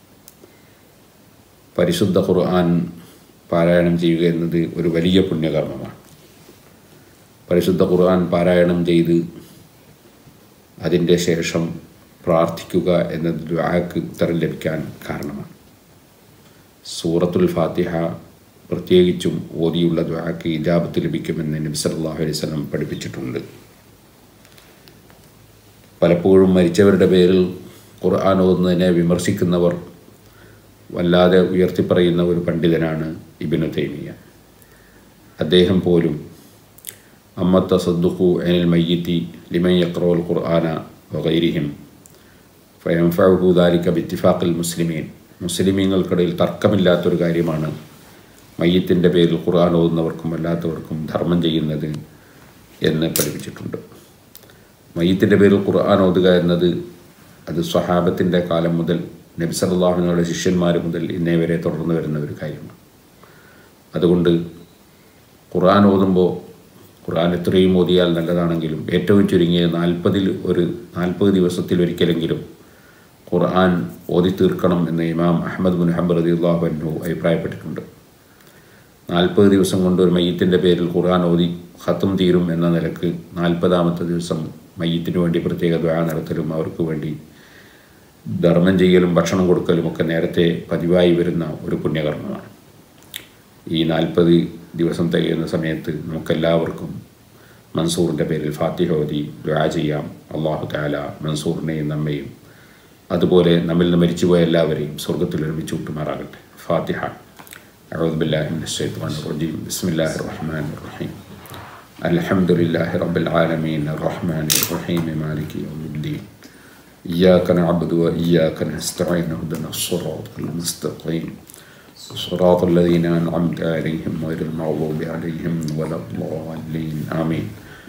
പരിശുദ്ധ ഖുർആൻ പാരായണം ചെയ്യുക എന്നത് ഒരു വലിയ പുണ്യകർമ്മമാണ് പരിശുദ്ധ ഖുർആൻ പാരായണം ചെയ്ത് അതിൻ്റെ ശേഷം പ്രാർത്ഥിക്കുക എന്നത് ദ്വാക്ക് ഉത്തരം ലഭിക്കാൻ കാരണമാണ് സൂറത്തുൽ ഫാത്തിഹ പ്രത്യേകിച്ചും ഓതിയുള്ള ദ്വാക്ക് ഇജാബത്ത് ലഭിക്കുമെന്ന് നബി സല്ലല്ലാഹു അലൈഹി വസല്ലം പഠിപ്പിച്ചിട്ടുണ്ട് പലപ്പോഴും മരിച്ചവരുടെ പേരിൽ ഖുർആൻ ഓതുന്നതിനെ വിമർശിക്കുന്നവർ വല്ലാതെ ഉയർത്തിപ്പറയുന്ന ഒരു പണ്ഡിതനാണ് ഇബിനു തൈമിയ അദ്ദേഹം പോലും അമ്മത്ത സദ്ദുഖു അനിൽ മയ്യത്തി ലിമൻ യക്രോൽ ഖുർആന വഗൈരിഹിം ഫയംഫഅഹു ദാലിക ബിത്തിഫാഖിൽ മുസ്ലിമീൻ മുസ്ലിമീങ്ങൾക്കിടയിൽ തർക്കമില്ലാത്തൊരു കാര്യമാണ് മയ്യത്തിൻ്റെ പേരിൽ ഖുർആൻ ഓതുന്നവർക്കും അല്ലാത്തവർക്കും ധർമ്മം ചെയ്യുന്നത് എന്ന് പഠിപ്പിച്ചിട്ടുണ്ട് മയ്യത്തിൻ്റെ പേരിൽ ഖുർആൻ ഓതുക എന്നത് അത് സ്വഹാബത്തിൻ്റെ കാലം മുതൽ നബി സല്ലല്ലാഹുവിനുള്ള ശിഷ്യന്മാർ മുതൽ ഇന്നേ വരെ തുടർന്നു വരുന്ന ഒരു കാര്യമാണ് അതുകൊണ്ട് ഖുർആൻ ഓതുമ്പോൾ ഖുർആൻ എത്രയും ഓതിയാൽ നല്ലതാണെങ്കിലും ഏറ്റവും ചുരുങ്ങിയ നാൽപ്പതിൽ ഒരു നാൽപ്പത് ദിവസത്തിൽ ഒരിക്കലെങ്കിലും ഖുർആൻ ഓതി തീർക്കണം എന്ന് ഇമാം അഹമ്മദ് ബുൻ ഹംബർ റളിയല്ലാഹു അൻഹു അഭിപ്രായപ്പെട്ടിട്ടുണ്ട് നാൽപ്പത് ദിവസം കൊണ്ട് ഒരു മയ്യത്തിൻ്റെ പേരിൽ ഖുർആൻ ഓതി ഖത്തും തീരും എന്ന നിലക്ക് നാൽപ്പതാമത്തെ ദിവസം മയ്യത്തിന് വേണ്ടി പ്രത്യേക ദ്വാ നടത്തലും അവർക്ക് വേണ്ടി ധർമ്മം ചെയ്യലും ഭക്ഷണം കൊടുക്കലും ഒക്കെ നേരത്തെ പതിവായി വരുന്ന ഒരു പുണ്യകർമ്മമാണ് ഈ നാൽപ്പത് ദിവസം തികയുന്ന സമയത്ത് നമുക്കെല്ലാവർക്കും മൻസൂറിൻ്റെ പേരിൽ ഫാത്തിഹ ഓതി ദ്വാ ചെയ്യാം അള്ളാഹു താല മൻസൂറിനെയും നമ്മയും അതുപോലെ നമ്മിൽ നിന്ന് മരിച്ചുപോയ എല്ലാവരെയും സ്വർഗത്തിൽ ഒരുമിച്ച് കൂട്ടുമാറാകട്ടെ ഫാത്തിഹ أعوذ بالله من الشيطان الرجيم بسم الله الرحمن الرحيم الحمد لله رب العالمين الرحمن الرحيم مالك يوم الدين إياك نعبد وإياك نستعين اهدنا الصراط المستقيم صراط الذين أنعمت عليهم غير المغضوب عليهم ولا الضالين آمين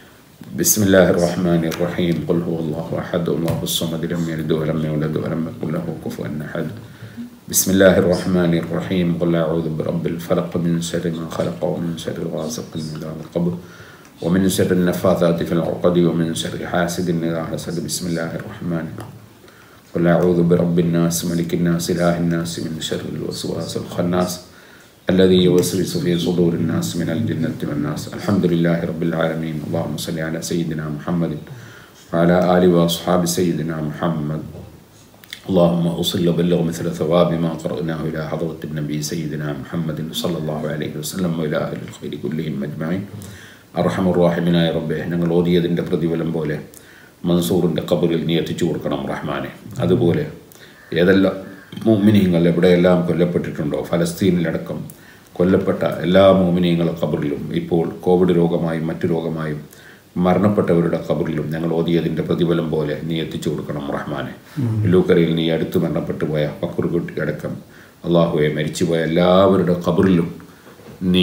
بسم الله الرحمن الرحيم قل هو الله أحد الله الصمد لم يلد ولم يولد ولم يكن له كفوا أحد بسم الله الرحمن الرحيم قل أعوذ برب الفلق من شر ما خلق ومن شر غاسق إذا وقب ومن شر النفاثات في العقد ومن شر حاسد إذا حسد بسم الله الرحمن الرحيم قل أعوذ برب الناس ملك الناس إله الناس من شر الوسواس الخناس الذي يوسوس في صدور الناس من الجنة والناس الحمد لله رب العالمين اللهم صل على سيدنا محمد وعلى آله وأصحاب سيدنا محمد اللهم أصل وبلغ مثل ثواب ما قرأناه إلى حضرة النبي سيدنا محمد صلى الله عليه وسلم وإلى أهل الخير كلهم أجمعين അർഹമ റാഹിമിനായ റബ്ബെ ഞങ്ങൾ ഓതിയതിൻ്റെ പ്രതിഫലം പോലെ മൻസൂറിൻ്റെ കബറിൽ നീ എത്തിച്ചു കൊടുക്കണം റഹ്മാനെ അതുപോലെ ഏതെല്ലാം മോമിനിയങ്ങൾ എവിടെയെല്ലാം കൊല്ലപ്പെട്ടിട്ടുണ്ടോ ഫലസ്തീനിലടക്കം കൊല്ലപ്പെട്ട എല്ലാ മോമിനിയങ്ങളുടെ കബറിലും ഇപ്പോൾ കോവിഡ് രോഗമായും മറ്റു രോഗമായും മരണപ്പെട്ടവരുടെ കബറിലും ഞങ്ങൾ ഓതിയതിൻ്റെ പ്രതിഫലം പോലെ നീ എത്തിച്ചു കൊടുക്കണം റഹ്മാനെ ലൂക്കരയിൽ നീ അടുത്ത് മരണപ്പെട്ടു പോയ പക്കുറുകുട്ടി അടക്കം അള്ളാഹുവെ മരിച്ചുപോയ എല്ലാവരുടെ കബറിലും നീ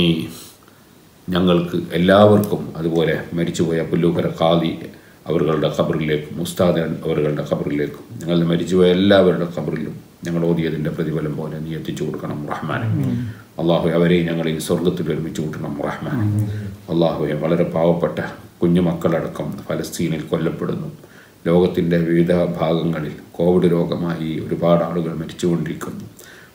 ഞങ്ങൾക്ക് എല്ലാവർക്കും അതുപോലെ മരിച്ചുപോയ പുല്ലൂക്കര ഖാദി അവരുടെ ഖബറിലേക്കും ഉസ്താദ് അവരുടെ ഖബറിലേക്കും ഞങ്ങൾ മരിച്ചുപോയ എല്ലാവരുടെ ഖബറിലും ഞങ്ങൾ ഓതിയതിൻ്റെ പ്രതിഫലം പോലെ നീ എത്തിച്ചു കൊടുക്കണം റഹ്മാനെ അള്ളാഹു അവരെ ഞങ്ങൾ ഈ സ്വർഗത്തിൽ ഒരുമിച്ച് കൂട്ടണം റഹ്മാനെ അള്ളാഹുവെ വളരെ പാവപ്പെട്ട കുഞ്ഞുമക്കളടക്കം ഫലസ്തീനിൽ കൊല്ലപ്പെടുന്നു ലോകത്തിൻ്റെ വിവിധ ഭാഗങ്ങളിൽ കോവിഡ് രോഗമായി ഒരുപാട് ആളുകൾ മരിച്ചുകൊണ്ടിരിക്കുന്നു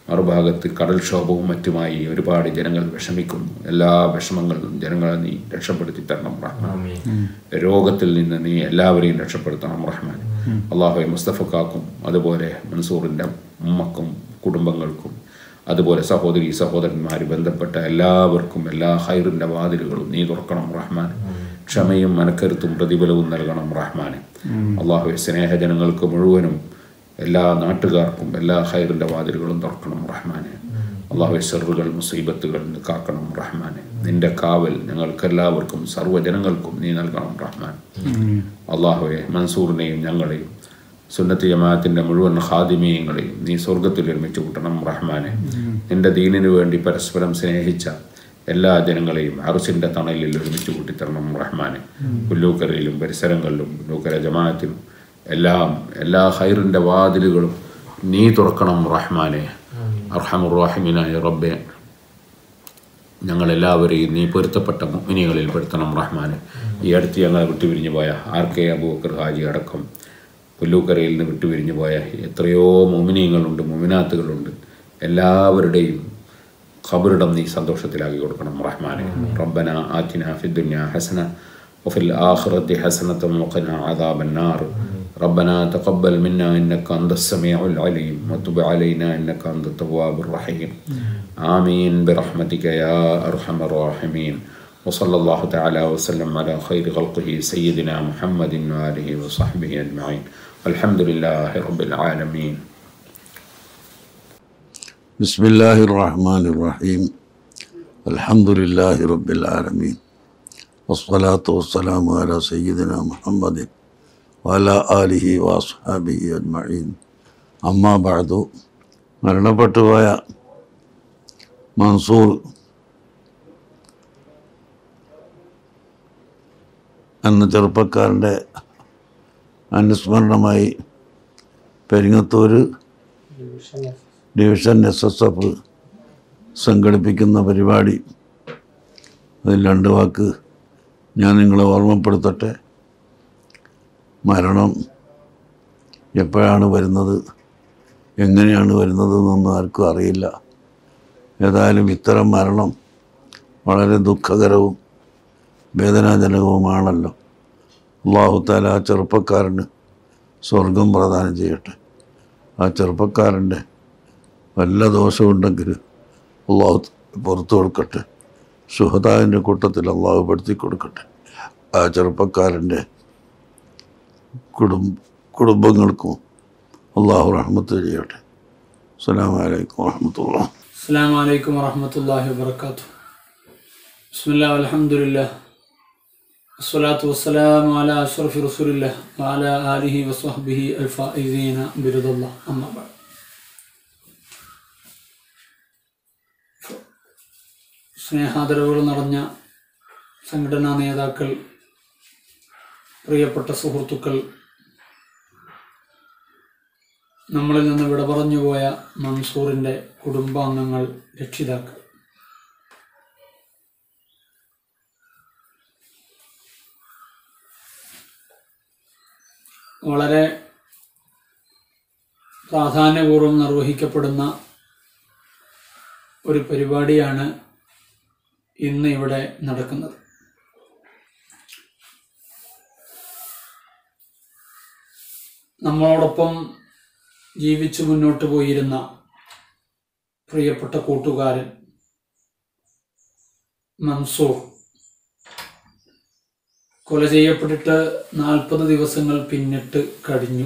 മറുഭാഗത്ത് കടൽക്ഷോഭവും മറ്റുമായി ഒരുപാട് ജനങ്ങൾ വിഷമിക്കുന്നു എല്ലാ വിഷമങ്ങളിലും ജനങ്ങളെ നീ രക്ഷപ്പെടുത്തി തരണം റഹ്മാൻ രോഗത്തിൽ നിന്ന് നീ എല്ലാവരെയും രക്ഷപ്പെടുത്തണം റഹ്മാൻ അള്ളാഹുയെ മുസ്തഫക്കാക്കും അതുപോലെ മൻസൂറിൻ്റെ ഉമ്മക്കും കുടുംബങ്ങൾക്കും അതുപോലെ സഹോദരി സഹോദരന്മാർ ബന്ധപ്പെട്ട എല്ലാവർക്കും എല്ലാ ഹൈറിൻ്റെ വാതിലുകളും നീ തുറക്കണം റഹ്മാൻ ക്ഷമയും മനക്കരുത്തും പ്രതിഫലവും നൽകണം റഹ്മാന് അള്ളാഹുവെ സ്നേഹജനങ്ങൾക്ക് മുഴുവനും എല്ലാ നാട്ടുകാർക്കും എല്ലാ ഹൈറിൻ്റെ വാതിലുകളും തുറക്കണം റഹ്മാന് അള്ളാഹു സെറുകൾ മുസീബത്തുകൾ നിന്ന് കാക്കണം റഹ്മാനെ നിന്റെ കാവൽ ഞങ്ങൾക്കെല്ലാവർക്കും സർവ്വജനങ്ങൾക്കും നീ നൽകണം റഹ്മാൻ അള്ളാഹുവെ മൻസൂറിനെയും ഞങ്ങളെയും സുന്നത്ത് ജമാഅത്തിൻ്റെ മുഴുവൻ ഹാദിമീയങ്ങളെയും നീ സ്വർഗത്തിൽ ഒരുമിച്ച് കൂട്ടണം റഹ്മാനെ നിന്റെ ദീനിനു വേണ്ടി പരസ്പരം സ്നേഹിച്ച എല്ലാ ജനങ്ങളെയും അറുസിൻ്റെ തണലിൽ ഒരുമിച്ച് കൂട്ടിത്തരണം റഹ്മാനെ പുല്ലൂക്കരയിലും പരിസരങ്ങളിലും പുല്ലൂക്കര ജമാഅത്തിലും എല്ലാം എല്ലാ ഹൈറിൻ്റെ വാതിലുകളും നീ തുറക്കണം റഹ്മാനെ അർഹമുറാഹിമിനായ റബ്ബെ ഞങ്ങളെല്ലാവരെയും നീ പൊരുത്തപ്പെട്ട മുഗ്നികളിൽ പെടുത്തണം റഹ്മാന് ഈ അടുത്ത് ഞങ്ങളെ വിട്ടുപിരിഞ്ഞു പോയ ആർ കെ അബൂബക്കർ ഹാജി അടക്കം പുല്ലൂക്കരയിൽ നിന്ന് വിട്ടുപിരിഞ്ഞു പോയ എത്രയോ മുമിനിയങ്ങളുണ്ട് മുമിനാത്തുകളുണ്ട് എല്ലാവരുടെയും ഖബറിടം നീ സന്തോഷത്തിലാക്കി കൊടുക്കണം റഹ്മാനെ റബ്ബന ആറ്റിന ഫിദ്ദുന്യ ഹസന وفي الآخرة حسنة وقنا عذاب النار ربنا تقبل منا إنك أنت السميع العليم وتب علينا إنك أنت التواب الرحيم آمين برحمتك يا أرحم الراحمين وصلى الله تعالى وسلم على خير خلقه سيدنا محمد وآله وصحبه أجمعين والحمد لله رب العالمين بسم الله الرحمن الرحيم الحمد لله رب العالمين والصلاة والسلام على سيدنا محمد وعلى آله وأصحابه أجمعين أما بعد മരണപ്പെട്ടുപോയ മൻസൂർ എന്ന ചെറുപ്പക്കാരൻ്റെ അനുസ്മരണമായി Peringathur division S S F സംഘടിപ്പിക്കുന്ന പരിപാടി അതിൽ രണ്ട് വാക്ക് ഞാൻ നിങ്ങളെ ഓർമ്മപ്പെടുത്തട്ടെ മരണം എപ്പോഴാണ് വരുന്നത് എങ്ങനെയാണ് വരുന്നത് എന്നൊന്നും ആർക്കും അറിയില്ല ഏതായാലും ഇത്തരം മരണം വളരെ ദുഃഖകരവും വേദനാജനകവുമാണല്ലോ അള്ളാഹുത്താല ആ ചെറുപ്പക്കാരന് സ്വർഗം പ്രദാനം ചെയ്യട്ടെ ആ ചെറുപ്പക്കാരൻ്റെ വല്ല ദോഷമുണ്ടെങ്കിൽ അള്ളാഹു പുറത്തു കൊടുക്കട്ടെ സുഹതാവിൻ്റെ കൂട്ടത്തിൽ അള്ളാഹു പെടുത്തി കൊടുക്കട്ടെ ആ ചെറുപ്പക്കാരൻ്റെ കുടുംബ കുടുംബങ്ങൾക്കും അള്ളാഹു റഹ്മത്ത് ചെയ്യട്ടെ അസ്സാം വലൈക്കും വാഹമത്തുള്ള السلام عليكم ورحمة الله وبركاته بسم الله والحمد لله والصلاة والسلام على أشرف رسول الله وعلى آله وصحبه الفائزين برضا الله أما بعد സ്നേഹാദരവുകൾ നിറഞ്ഞ സംഘടനാ നേതാക്കൾ പ്രിയപ്പെട്ട സുഹൃത്തുക്കൾ നമ്മളിൽ നിന്ന് വിട പറഞ്ഞുപോയ മൻസൂറിൻ്റെ കുടുംബാംഗങ്ങൾ രക്ഷിതാക്കൾ വളരെ പ്രാധാന്യപൂർവ്വം നിർവഹിക്കപ്പെടുന്ന ഒരു പരിപാടിയാണ് ഇന്ന് ഇവിടെ നടക്കുന്നത് നമ്മളോടൊപ്പം ജീവിച്ചു മുന്നോട്ട് പോയിരുന്ന പ്രിയപ്പെട്ട കൂട്ടുകാരൻ മൻസൂർ കൊല ചെയ്യപ്പെട്ടിട്ട് നാൽപ്പത് ദിവസങ്ങൾ പിന്നിട്ട് കഴിഞ്ഞു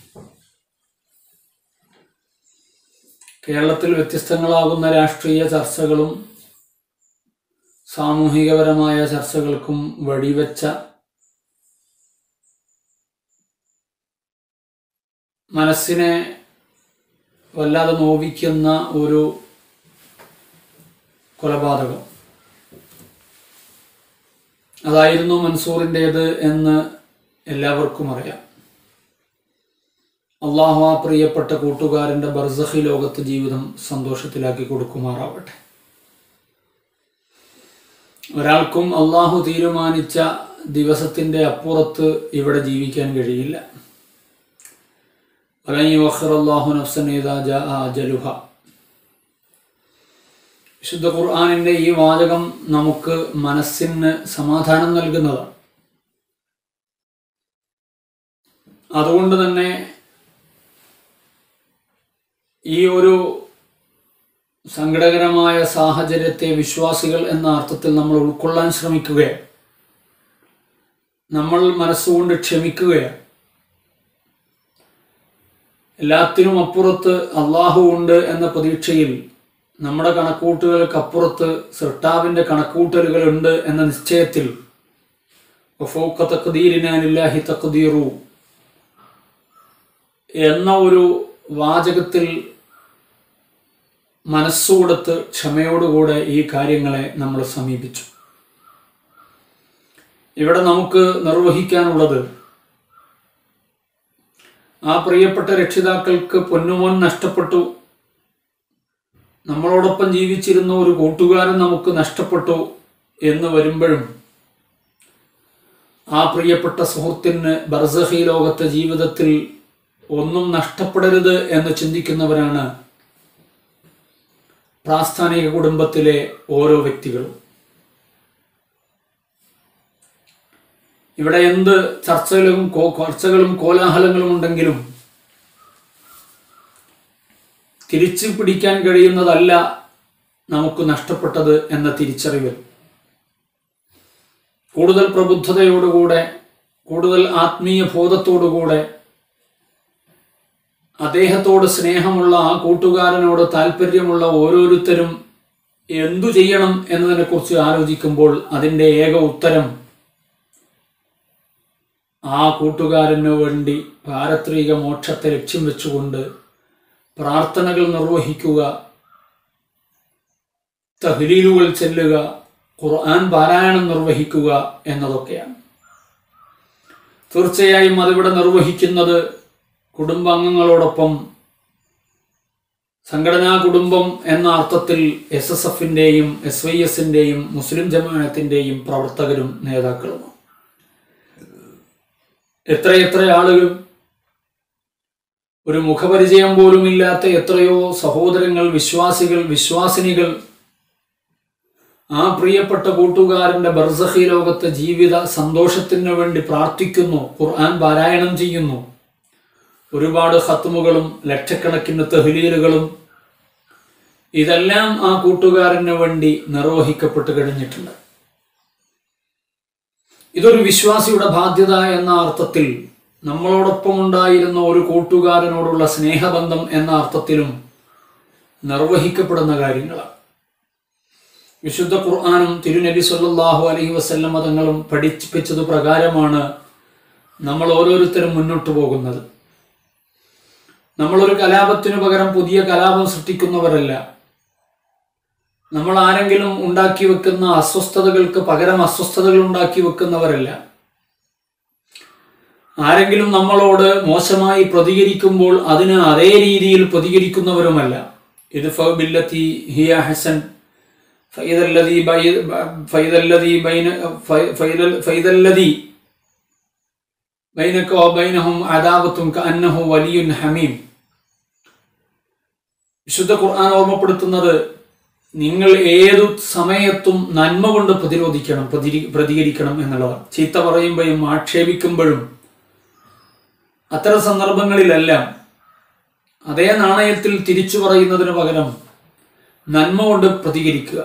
കേരളത്തിൽ വ്യത്യസ്തങ്ങളാകുന്ന രാഷ്ട്രീയ ചർച്ചകളും സാമൂഹികപരമായ ചർച്ചകൾക്കും വഴിവെച്ച മനസ്സിനെ വല്ലാതെ നോവിക്കുന്ന ഒരു കൊലപാതകം അതായിരുന്നു മൻസൂറിൻ്റേത് എന്ന് എല്ലാവർക്കും അറിയാം അള്ളാഹു ആ പ്രിയപ്പെട്ട കൂട്ടുകാരൻ്റെ ബർസഖി ലോകത്ത് ജീവിതം സന്തോഷത്തിലാക്കി കൊടുക്കുമാറാവട്ടെ ഒരാൾക്കും അള്ളാഹു തീരുമാനിച്ച ദിവസത്തിൻ്റെ അപ്പുറത്ത് ഇവിടെ ജീവിക്കാൻ കഴിയില്ല വലൻ യുവഖിർ അല്ലാഹു നഫ്സൻ ഇദാ ജാഅ അജലുഹ വിശുദ്ധ ഖുർആാനിൻ്റെ ഈ വാചകം നമുക്ക് മനസ്സിന് സമാധാനം നൽകുന്നതാണ് അതുകൊണ്ട് തന്നെ ഈ ഒരു സങ്കടകരമായ സാഹചര്യത്തെ വിശ്വാസികൾ എന്ന അർത്ഥത്തിൽ നമ്മൾ ഉൾക്കൊള്ളാൻ ശ്രമിക്കുകയാണ് നമ്മൾ മനസ്സുകൊണ്ട് ക്ഷമിക്കുകയാണ് എല്ലാത്തിനും അപ്പുറത്ത് അള്ളാഹു ഉണ്ട് എന്ന പ്രതീക്ഷയിൽ നമ്മുടെ കണക്കൂട്ടുകൾക്കപ്പുറത്ത് സൃഷ്ടാവിൻ്റെ കണക്കൂട്ടലുകൾ ഉണ്ട് എന്ന നിശ്ചയത്തിൽ വഫൗക തഖ്ദീരിനാലില്ലാഹി തഖ്ദീറു എന്ന ഒരു വാചകത്തിൽ മനസ്സുകൊടുത്ത് ക്ഷമയോടുകൂടെ ഈ കാര്യങ്ങളെ നമ്മൾ സമീപിച്ചു ഇവിടെ നമുക്ക് നിർവഹിക്കാനുള്ളത് ആ പ്രിയപ്പെട്ട രക്ഷിതാക്കൾക്ക് പൊന്നുമോൻ നഷ്ടപ്പെട്ടു നമ്മളോടൊപ്പം ജീവിച്ചിരുന്ന ഒരു കൂട്ടുകാരൻ നമുക്ക് നഷ്ടപ്പെട്ടു എന്ന് വരുമ്പോഴും ആ പ്രിയപ്പെട്ട സുഹൃത്തിന് ബർസഹി ലോകത്തെ ജീവിതത്തിൽ ഒന്നും നഷ്ടപ്പെടരുത് എന്ന് ചിന്തിക്കുന്നവരാണ് പ്രാസ്ഥാനിക കുടുംബത്തിലെ ഓരോ വ്യക്തികളും ഇവിടെ എന്ത് ചർച്ചകളും കോ- ചർച്ചകളും കോലാഹലങ്ങളും ഉണ്ടെങ്കിലും തിരിച്ചു പിടിക്കാൻ കഴിയുന്നതല്ല നമുക്ക് നഷ്ടപ്പെട്ടത് എന്ന തിരിച്ചറിവ് കൂടുതൽ പ്രബുദ്ധതയോടുകൂടെ കൂടുതൽ ആത്മീയ ബോധത്തോടുകൂടെ അദ്ദേഹത്തോട് സ്നേഹമുള്ള ആ കൂട്ടുകാരനോട് താല്പര്യമുള്ള ഓരോരുത്തരും എന്തു ചെയ്യണം എന്നതിനെക്കുറിച്ച് ആലോചിക്കുമ്പോൾ അതിൻ്റെ ഏക ഉത്തരം ആ കൂട്ടുകാരന് വേണ്ടി പാരത്രിക മോക്ഷത്തെ ലക്ഷ്യം വെച്ചുകൊണ്ട് പ്രാർത്ഥനകൾ നിർവഹിക്കുക തഹ്ലീലുകൾ ചെല്ലുക ഖുർആൻ പാരായണം നിർവഹിക്കുക എന്നതൊക്കെയാണ് തീർച്ചയായും അതിവിടെ നിർവഹിക്കുന്നത് കുടുംബാംഗങ്ങളോടൊപ്പം സംഘടനാ കുടുംബം എന്ന അർത്ഥത്തിൽ എസ് എസ് എഫിൻ്റെയും എസ് വൈ എസിൻ്റെയും മുസ്ലിം ജമാഅത്തിൻ്റെയും പ്രവർത്തകരും നേതാക്കളുമാണ് എത്രയെത്ര ആളുകൾ ഒരു മുഖപരിചയം പോലുമില്ലാത്ത എത്രയോ സഹോദരങ്ങൾ വിശ്വാസികൾ വിശ്വാസിനികൾ ആ പ്രിയപ്പെട്ട കൂട്ടുകാരന്റെ ബർസഹി ലോകത്തെ ജീവിത സന്തോഷത്തിന് വേണ്ടി പ്രാർത്ഥിക്കുന്നു ഖുർആൻ പാരായണം ചെയ്യുന്നു ഒരുപാട് ഹത്തുമുകളും ലക്ഷക്കണക്കിന് തെഹ്ലീലുകളും ഇതെല്ലാം ആ കൂട്ടുകാരന് വേണ്ടി നിർവഹിക്കപ്പെട്ട് കഴിഞ്ഞിട്ടുണ്ട് ഇതൊരു വിശ്വാസിയുടെ ബാധ്യത എന്ന അർത്ഥത്തിൽ നമ്മളോടൊപ്പം ഉണ്ടായിരുന്ന ഒരു കൂട്ടുകാരനോടുള്ള സ്നേഹബന്ധം എന്ന അർത്ഥത്തിലും നിർവഹിക്കപ്പെടുന്ന കാര്യങ്ങളാണ് വിശുദ്ധ ഖുർആാനും തിരുനബി സല്ലല്ലാഹു അലൈഹി വസല്ലം മതങ്ങളും പഠിപ്പിച്ചത് പ്രകാരമാണ് നമ്മൾ ഓരോരുത്തരും മുന്നോട്ട് പോകുന്നത് നമ്മളൊരു കലാപത്തിനു പകരം പുതിയ കലാപം സൃഷ്ടിക്കുന്നവരല്ല നമ്മൾ ആരെങ്കിലും ഉണ്ടാക്കി വെക്കുന്ന അസ്വസ്ഥതകൾക്ക് പകരം അസ്വസ്ഥതകൾ ഉണ്ടാക്കി വെക്കുന്നവരല്ല ആരെങ്കിലും നമ്മളോട് മോശമായി പ്രതികരിക്കുമ്പോൾ അതിന് അതേ രീതിയിൽ പ്രതികരിക്കുന്നവരുമല്ല ഇത് ഫബില്ലത്തി ഹിയ ഹസൻ ഫൈദല്ലതി ബൈ- ഫൈദല്ലതി ബൈന ഫൈ- ഫൈദൽ- ഫൈദല്ലതി ബൈനക വബൈനഹും അദാവത്തും കഅന്നഹു വലിയുൻ ഹമീം വിശുദ്ധ ഖുർആൻ ഓർമ്മപ്പെടുത്തുന്നത് നിങ്ങൾ ഏതു സമയത്തും നന്മ കൊണ്ട് പ്രതിരോധിക്കണം പ്രതിരി- പ്രതികരിക്കണം എന്നുള്ളതാണ് ചീത്ത പറയുമ്പോഴും ആക്ഷേപിക്കുമ്പോഴും അത്തരം സന്ദർഭങ്ങളിലെല്ലാം അതേ നാണയത്തിൽ തിരിച്ചു പറയുന്നതിന് പകരം നന്മ കൊണ്ട് പ്രതികരിക്കുക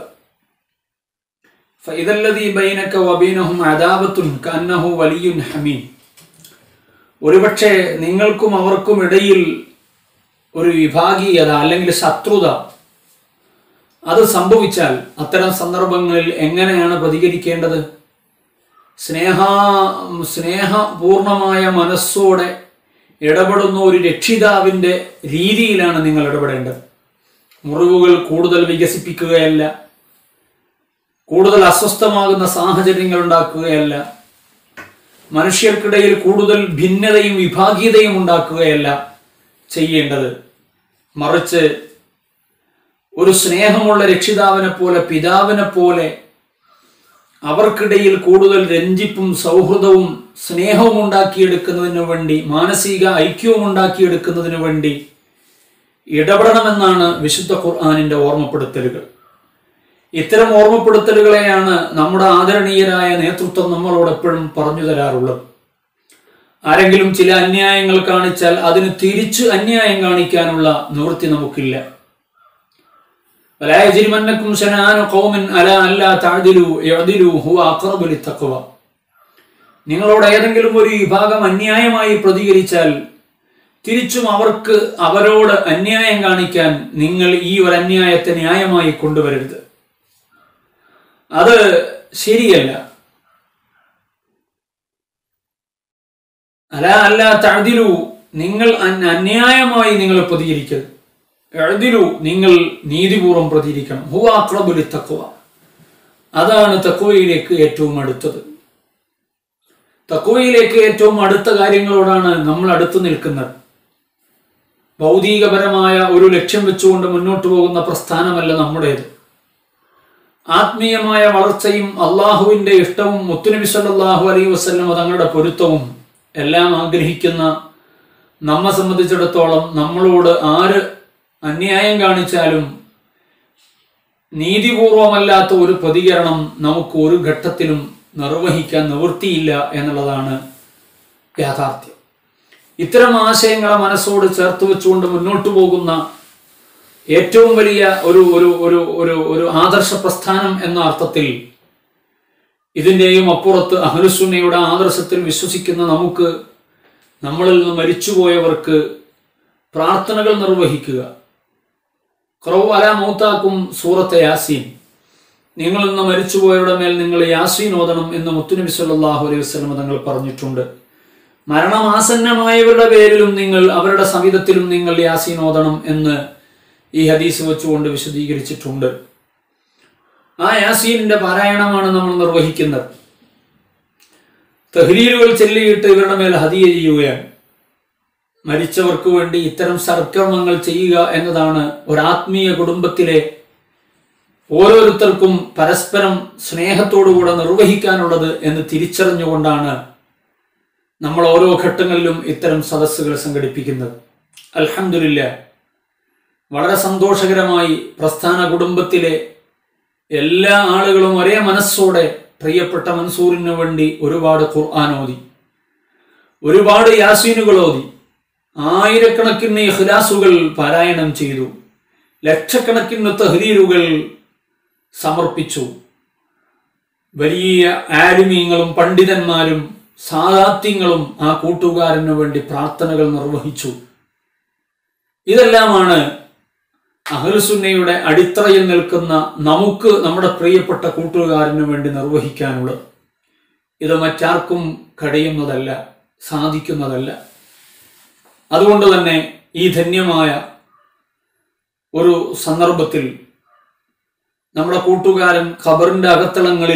ഫൈദല്ലദീ ബൈനക വബീനഹും അദാവത്തുൻ കന്നഹു വലിയുൻ ഹമീം ഒരുപക്ഷെ നിങ്ങൾക്കും അവർക്കും ഇടയിൽ ഒരു വിഭാഗീയത അല്ലെങ്കിൽ ശത്രുത അത് സംഭവിച്ചാൽ അത്തരം സന്ദർഭങ്ങളിൽ എങ്ങനെയാണ് പ്രതികരിക്കേണ്ടത് സ്നേഹ സ്നേഹപൂർണമായ മനസ്സോടെ ഇടപെടുന്ന ഒരു രക്ഷിതാവിൻ്റെ രീതിയിലാണ് നിങ്ങൾ ഇടപെടേണ്ടത് മുറിവുകൾ കൂടുതൽ വികസിപ്പിക്കുകയല്ല കൂടുതൽ അസ്വസ്ഥമാകുന്ന സാഹചര്യങ്ങൾ ഉണ്ടാക്കുകയല്ല മനുഷ്യർക്കിടയിൽ കൂടുതൽ ഭിന്നതയും വിഭാഗീയതയും ഉണ്ടാക്കുകയല്ല ചെയ്യേണ്ടത് മറിച്ച് ഒരു സ്നേഹമുള്ള രക്ഷിതാവിനെ പോലെ പിതാവിനെ പോലെ അവർക്കിടയിൽ കൂടുതൽ രഞ്ജിപ്പും സൗഹൃദവും സ്നേഹവും ഉണ്ടാക്കിയെടുക്കുന്നതിന് വേണ്ടി മാനസിക ഐക്യവും ഉണ്ടാക്കിയെടുക്കുന്നതിന് വേണ്ടി ഇടപെടണമെന്നാണ് വിശുദ്ധ ഖുർആാനിൻ്റെ ഓർമ്മപ്പെടുത്തലുകൾ ഇത്തരം ഓർമ്മപ്പെടുത്തലുകളെയാണ് നമ്മുടെ ആദരണീയരായ നേതൃത്വം നമ്മളോട് എപ്പോഴും പറഞ്ഞു തരാറുള്ളത് ആരെങ്കിലും ചില അന്യായങ്ങൾ കാണിച്ചാൽ അതിന് തിരിച്ച് അന്യായം കാണിക്കാനുള്ള നിവൃത്തി നമുക്കില്ല ولا يجرمنكم شنآن قوم على ألا تعدلوا اعدلوا هو أقرب للتقوى നിങ്ങളോട് ഏതെങ്കിലും ഒരു വിഭാഗം അന്യായമായി പ്രതികരിച്ചാൽ തിരിച്ചും അവർക്ക് അവരോട് അന്യായം കാണിക്കാൻ നിങ്ങൾ ഈ ഒരു അന്യായത്തെ ന്യായമായി കൊണ്ടുവരരുത് അത് ശരിയല്ല അല അല്ല തഴുതിലു നിങ്ങൾ അൻ- അന്യായമായി നിങ്ങൾ പ്രതികരിക്കരുത് എഴുതിലു നിങ്ങൾ നീതിപൂർവം പ്രതികരിക്കണം ഹുവ അക്രബുലി തക്കുവ അതാണ് തക്കുവയിലേക്ക് ഏറ്റവും അടുത്തത് തക്കുവയിലേക്ക് ഏറ്റവും അടുത്ത കാര്യങ്ങളോടാണ് നമ്മൾ അടുത്തു നിൽക്കുന്നത് ഭൗതികപരമായ ഒരു ലക്ഷ്യം വെച്ചുകൊണ്ട് മുന്നോട്ട് പോകുന്ന പ്രസ്ഥാനമല്ല നമ്മുടേത് ആത്മീയമായ വളർച്ചയും അള്ളാഹുവിന്റെ ഇഷ്ടവും മുത്തുനബി സല്ലല്ലാഹു അലൈഹി വസല്ലം തങ്ങളുടെ പൊരുത്തവും എല്ലാം ആഗ്രഹിക്കുന്ന നമ്മെ സംബന്ധിച്ചിടത്തോളം നമ്മളോട് ആര് അന്യായം കാണിച്ചാലും നീതിപൂർവമല്ലാത്ത ഒരു പ്രതികരണം നമുക്ക് ഒരു ഘട്ടത്തിലും നിർവഹിക്കാൻ നിവൃത്തിയില്ല എന്നുള്ളതാണ് യാഥാർത്ഥ്യം ഇത്തരം ആശയങ്ങളെ മനസ്സോട് ചേർത്ത് വെച്ചുകൊണ്ട് മുന്നോട്ട് പോകുന്ന ഏറ്റവും വലിയ ഒരു ഒരു ഒരു ഒരു ഒരു ആദർശ പ്രസ്ഥാനം എന്ന അർത്ഥത്തിൽ ഇതിൻ്റെയും അപ്പുറത്ത് അഹ്ലുസുന്നയുടെ ആദർശത്തിൽ വിശ്വസിക്കുന്ന നമുക്ക് നമ്മളിൽ നിന്ന് മരിച്ചുപോയവർക്ക് പ്രാർത്ഥനകൾ നിർവഹിക്കുക കുറവ് അല മൗത്താക്കും സൂറത്തെ യാസീൻ നിങ്ങളിൽ നിന്ന് മരിച്ചുപോയവരുടെ മേൽ നിങ്ങൾ യാസീൻ ഓതണം എന്ന് മുത്തുനബി സല്ലല്ലാഹു അലൈഹി വസല്ലം തങ്ങൾ പറഞ്ഞിട്ടുണ്ട് മരണമാസന്നമായവരുടെ പേരിലും നിങ്ങൾ അവരുടെ സവിധത്തിലും നിങ്ങൾ യാസീൻ ഓതണം എന്ന് ഈ ഹദീസ് വെച്ചുകൊണ്ട് വിശദീകരിച്ചിട്ടുണ്ട് ആ യാസീനിന്റെ പാരായണമാണ് നമ്മൾ നിർവഹിക്കുന്നത് തഹ്ലീലുകൾ ചെല്ലിയിട്ട് ഇവരുടെ മേൽ ഹദിയ ചെയ്യുകയാണ് മരിച്ചവർക്ക് വേണ്ടി ഇത്തരം സൽക്കർമ്മങ്ങൾ ചെയ്യുക എന്നതാണ് ഒരാത്മീയ കുടുംബത്തിലെ ഓരോരുത്തർക്കും പരസ്പരം സ്നേഹത്തോടുകൂടെ നിർവഹിക്കാനുള്ളത് എന്ന് തിരിച്ചറിഞ്ഞുകൊണ്ടാണ് നമ്മൾ ഓരോ ഘട്ടങ്ങളിലും ഇത്തരം സദസ്സുകൾ സംഘടിപ്പിക്കുന്നത് അൽഹംദുലില്ല വളരെ സന്തോഷകരമായി പ്രസ്ഥാന കുടുംബത്തിലെ എല്ലാ ആളുകളും ഒരേ മനസ്സോടെ പ്രിയപ്പെട്ട മൻസൂറിന് വേണ്ടി ഒരുപാട് ഖുർആൻ ഓതി ഒരുപാട് യാസീനുകൾ ഓതി ആയിരക്കണക്കിന് ഇഖ്ലാസുകൾ പാരായണം ചെയ്തു ലക്ഷക്കണക്കിന് തഹ്ലീലുകൾ സമർപ്പിച്ചു വലിയ ആലിമീങ്ങളും പണ്ഡിതന്മാരും സാദാത്യങ്ങളും ആ കൂട്ടുകാരന് വേണ്ടി പ്രാർത്ഥനകൾ നിർവഹിച്ചു ഇതെല്ലാമാണ് അഹ്ലുസുന്നയുടെ അടിത്തറയിൽ നിൽക്കുന്ന നമുക്ക് നമ്മുടെ പ്രിയപ്പെട്ട കൂട്ടുകാരന് വേണ്ടി നിർവഹിക്കാനുള്ളത് ഇത് മറ്റാർക്കും കഴിയുന്നതല്ല സാധിക്കുന്നതല്ല അതുകൊണ്ട് തന്നെ ഈ ധന്യമായ ഒരു സന്ദർഭത്തിൽ നമ്മുടെ കൂട്ടുകാരൻ ഖബറിന്റെ അകത്തളങ്ങളിൽ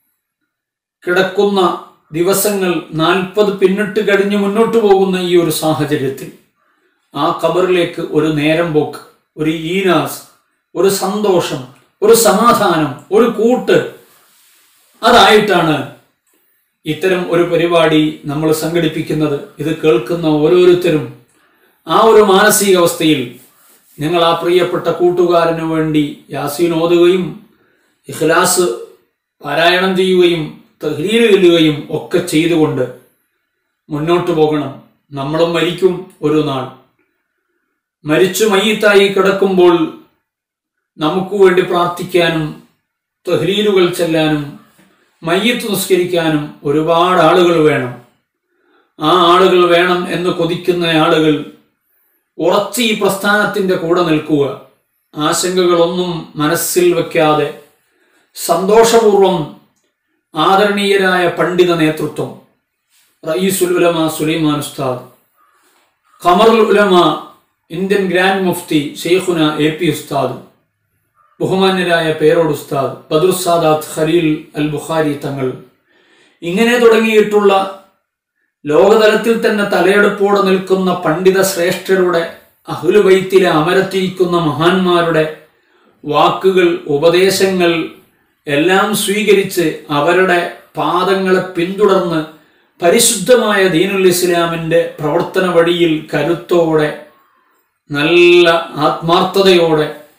കിടക്കുന്ന ദിവസങ്ങൾ നാൽപ്പത് പിന്നിട്ട് കഴിഞ്ഞ് മുന്നോട്ട് പോകുന്ന ഈ ഒരു സാഹചര്യത്തിൽ ആ ഖബറിലേക്ക് ഒരു നേരം പോക്ക് ഒരു ഈനാസ് ഒരു സന്തോഷം ഒരു സമാധാനം ഒരു കൂട്ട് അതായിട്ടാണ് ഇത്തരം ഒരു പരിപാടി നമ്മൾ സംഘടിപ്പിക്കുന്നത് ഇത് കേൾക്കുന്ന ഓരോരുത്തരും ആ ഒരു മാനസികാവസ്ഥയിൽ നിങ്ങൾ ആ പ്രിയപ്പെട്ട കൂട്ടുകാരന് വേണ്ടി യാസീൻ ഓതുകയും ഇഖ്ലാസ് പാരായണം ചെയ്യുകയും തഹ്ലീൽ ചെല്ലുകയും ഒക്കെ ചെയ്തുകൊണ്ട് മുന്നോട്ട് പോകണം നമ്മളും മരിക്കും ഒരു നാൾ മരിച്ചു മയ്യത്തായി കിടക്കുമ്പോൾ നമുക്ക് വേണ്ടി പ്രാർത്ഥിക്കാനും തഹ്ലീലുകൾ ചെല്ലാനും മയ്യത്ത് നിസ്കരിക്കാനും ഒരുപാട് ആളുകൾ വേണം ആ ആളുകൾ വേണം എന്ന് കൊതിക്കുന്ന ആളുകൾ ഉറച്ച് ഈ പ്രസ്ഥാനത്തിന്റെ കൂടെ നിൽക്കുക ആശങ്കകളൊന്നും മനസ്സിൽ വെക്കാതെ സന്തോഷപൂർവം ആദരണീയരായ പണ്ഡിത നേതൃത്വം റയീസുൽ ഉലമ സുലൈമാൻ ഉസ്താദ് ഖമറുൽ ഉലമ ഇന്ത്യൻ ഗ്രാൻഡ് മുഫ്തി ഷെയ്ഖുന എ പി ഉസ്താദ് ബഹുമാന്യരായ പേരോട് ഉസ്താദ് ബദറുസാദാത്ത് ഖലീൽ അൽ ബുഖാരി തങ്ങൾ ഇങ്ങനെ തുടങ്ങിയിട്ടുള്ള ലോകതലത്തിൽ തന്നെ തലയെടുപ്പോടെ നിൽക്കുന്ന പണ്ഡിത ശ്രേഷ്ഠരുടെ അഹുലുബൈത്തിലെ അമരത്തിരിക്കുന്ന മഹാന്മാരുടെ വാക്കുകൾ ഉപദേശങ്ങൾ എല്ലാം സ്വീകരിച്ച് അവരുടെ പാദങ്ങളെ പിന്തുടർന്ന് പരിശുദ്ധമായ ദീനുൽ ഇസ്ലാമിൻ്റെ പ്രവർത്തന വഴിയിൽ കരുത്തോടെ നല്ല ആത്മാർത്ഥതയോടെ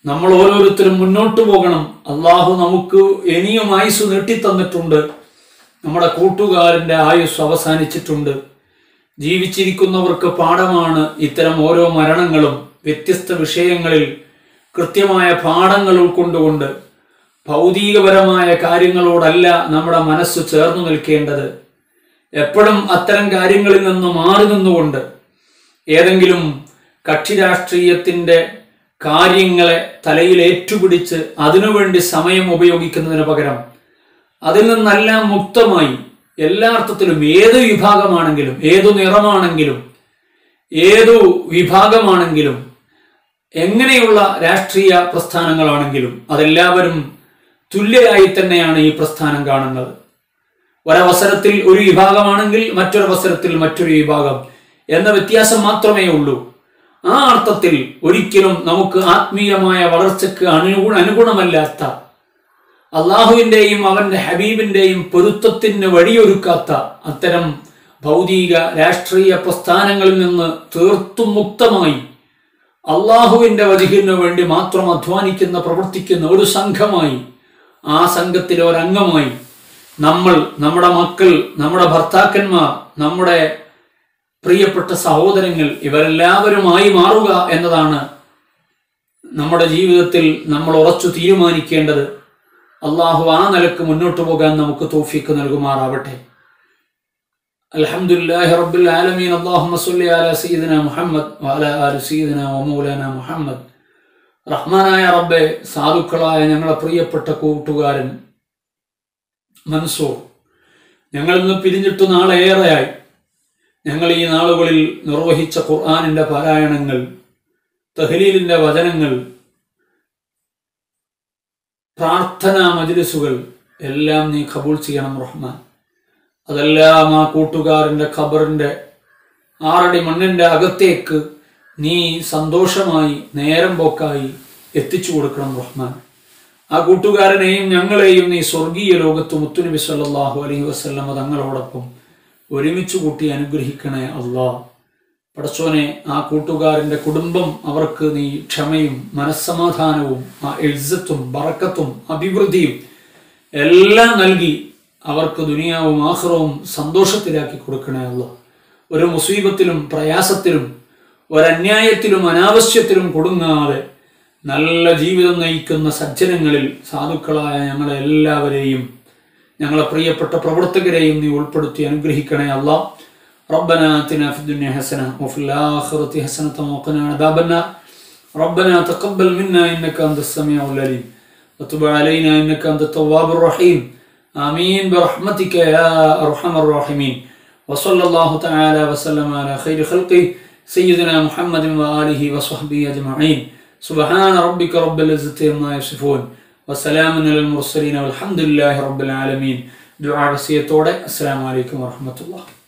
നമ്മൾ ഓരോരുത്തരും മുന്നോട്ട് പോകണം അള്ളാഹു നമുക്ക് ഇനിയും ആയുസ് നീട്ടിത്തന്നിട്ടുണ്ട് നമ്മുടെ കൂട്ടുകാരൻ്റെ ആയുസ് അവസാനിച്ചിട്ടുണ്ട് ജീവിച്ചിരിക്കുന്നവർക്ക് പാഠമാണ് ഇത്തരം ഓരോ മരണങ്ങളും വ്യത്യസ്ത വിഷയങ്ങളിൽ കൃത്യമായ പാഠങ്ങൾ ഉൾക്കൊണ്ടുകൊണ്ട് ഭൗതികപരമായ കാര്യങ്ങളോടല്ല നമ്മുടെ മനസ്സ് ചേർന്നു നിൽക്കേണ്ടത് എപ്പോഴും അത്തരം കാര്യങ്ങളിൽ നിന്ന് മാറി നിന്നുകൊണ്ട് ഏതെങ്കിലും കക്ഷി രാഷ്ട്രീയത്തിൻ്റെ കാര്യങ്ങളെ തലയിൽ ഏറ്റുപിടിച്ച് അതിനുവേണ്ടി സമയം ഉപയോഗിക്കുന്നതിന് പകരം അതിൽ നിന്നെല്ലാം മുക്തമായി എല്ലാ അർത്ഥത്തിലും ഏത് വിഭാഗമാണെങ്കിലും ഏതു നിറമാണെങ്കിലും ഏതു വിഭാഗമാണെങ്കിലും എങ്ങനെയുള്ള രാഷ്ട്രീയ പ്രസ്ഥാനങ്ങളാണെങ്കിലും അതെല്ലാവരും തുല്യരായി തന്നെയാണ് ഈ പ്രസ്ഥാനം കാണുന്നത് ഒരവസരത്തിൽ ഒരു വിഭാഗമാണെങ്കിൽ മറ്റൊരവസരത്തിൽ മറ്റൊരു വിഭാഗം എന്ന വ്യത്യാസം മാത്രമേ ഉള്ളൂ ആ അർത്ഥത്തിൽ ഒരിക്കലും നമുക്ക് ആത്മീയമായ വളർച്ചയ്ക്ക് അനുഗുണ അനുഗുണമല്ലാത്ത അള്ളാഹുവിൻ്റെയും അവൻ്റെ ഹബീബിൻ്റെയും പൊരുത്തത്തിന് വഴിയൊരുക്കാത്ത അത്തരം ഭൗതിക രാഷ്ട്രീയ പ്രസ്ഥാനങ്ങളിൽ നിന്ന് തീർത്തും മുക്തമായി അള്ളാഹുവിൻ്റെ വധിഹിന് വേണ്ടി മാത്രം അധ്വാനിക്കുന്ന പ്രവർത്തിക്കുന്ന ഒരു സംഘമായി ആ സംഘത്തിലെ ഒരംഗമായി നമ്മൾ നമ്മുടെ മക്കൾ നമ്മുടെ ഭർത്താക്കന്മാർ നമ്മുടെ പ്രിയപ്പെട്ട സഹോദരങ്ങൾ ഇവരെല്ലാവരുമായി മാറുക എന്നതാണ് നമ്മുടെ ജീവിതത്തിൽ നമ്മൾ ഉറച്ചു തീരുമാനിക്കേണ്ടത് അള്ളാഹു ആ നിലക്ക് മുന്നോട്ട് പോകാൻ നമുക്ക് തോഫിക്ക് നൽകുമാറാവട്ടെ അൽഹംദുലില്ലാഹി റബ്ബിൽ ആലമീൻ അല്ലാഹുമ്മ സ്വല്ലി അലാ സയ്യിദിന മുഹമ്മദ് വഅലാ ആലി സയ്യിദിന വമൗലാന മുഹമ്മദ് റഹ്മാനായ റബ്ബെ സാധുക്കളായ ഞങ്ങളെ പ്രിയപ്പെട്ട കൂട്ടുകാരൻ മൻസൂർ ഞങ്ങൾ ഇന്ന് പിരിഞ്ഞിട്ട് നാളേറെയായി ഞങ്ങൾ ഈ നാളുകളിൽ നിർവഹിച്ച ഖുർആാനിൻ്റെ പാരായണങ്ങൾ തഹ്ലീലിൻ്റെ വചനങ്ങൾ പ്രാർത്ഥനാ മജ്ലിസുകൾ എല്ലാം നീ കബൂൾ ചെയ്യണം റഹ്മാൻ അതെല്ലാം ആ കൂട്ടുകാരൻ്റെ ഖബറിൻ്റെ ആറടി മണ്ണിൻ്റെ അകത്തേക്ക് നീ സന്തോഷമായി നേരം പോക്കായി എത്തിച്ചു കൊടുക്കണം റഹ്മാൻ ആ കൂട്ടുകാരനെയും ഞങ്ങളെയും നീ സ്വർഗീയ ലോകത്ത് മുത്തുനബി സല്ലല്ലാഹു അലൈഹി വസല്ലമ തങ്ങളോടൊപ്പം ഒരുമിച്ച് കൂട്ടി അനുഗ്രഹിക്കണേ അള്ളാ പടച്ചോനെ ആ കൂട്ടുകാരൻ്റെ കുടുംബം അവർക്ക് നീ ക്ഷമയും മനസ്സമാധാനവും ആ എഴുത്തും ബറക്കത്തും അഭിവൃദ്ധിയും എല്ലാം നൽകി അവർക്ക് ദുനിയാവും ആഹ്റവും സന്തോഷത്തിലാക്കി കൊടുക്കണേ അല്ല ഒരു മുസീബത്തിലും പ്രയാസത്തിലും ഒരന്യായത്തിലും അനാവശ്യത്തിലും കൊടുങ്ങാതെ നല്ല ജീവിതം നയിക്കുന്ന സജ്ജനങ്ങളിൽ സാധുക്കളായ ഞങ്ങളെ എല്ലാവരെയും ഞങ്ങളെ പ്രിയപ്പെട്ട പ്രവർത്തകരെയും നീ ഉൾപ്പെടുത്തി അനുഗ്രഹിക്കണേ അല്ല ربنا آتنا في الدنيا حسنة وفي الآخرة حسنة وقنا عذاب النار ربنا تقبل منا إنك أنت السميع العليم وتب علينا إنك أنت التواب الرحيم آمين برحمتك يا أرحم الراحمين وصلى الله تعالى وسلم على خير خلقه سيدنا محمد وآله وصحبه أجمعين سبحان ربك رب العزة عما يصفون وسلام على المرسلين والحمد لله رب العالمين دعاء وصية السلام عليكم ورحمة الله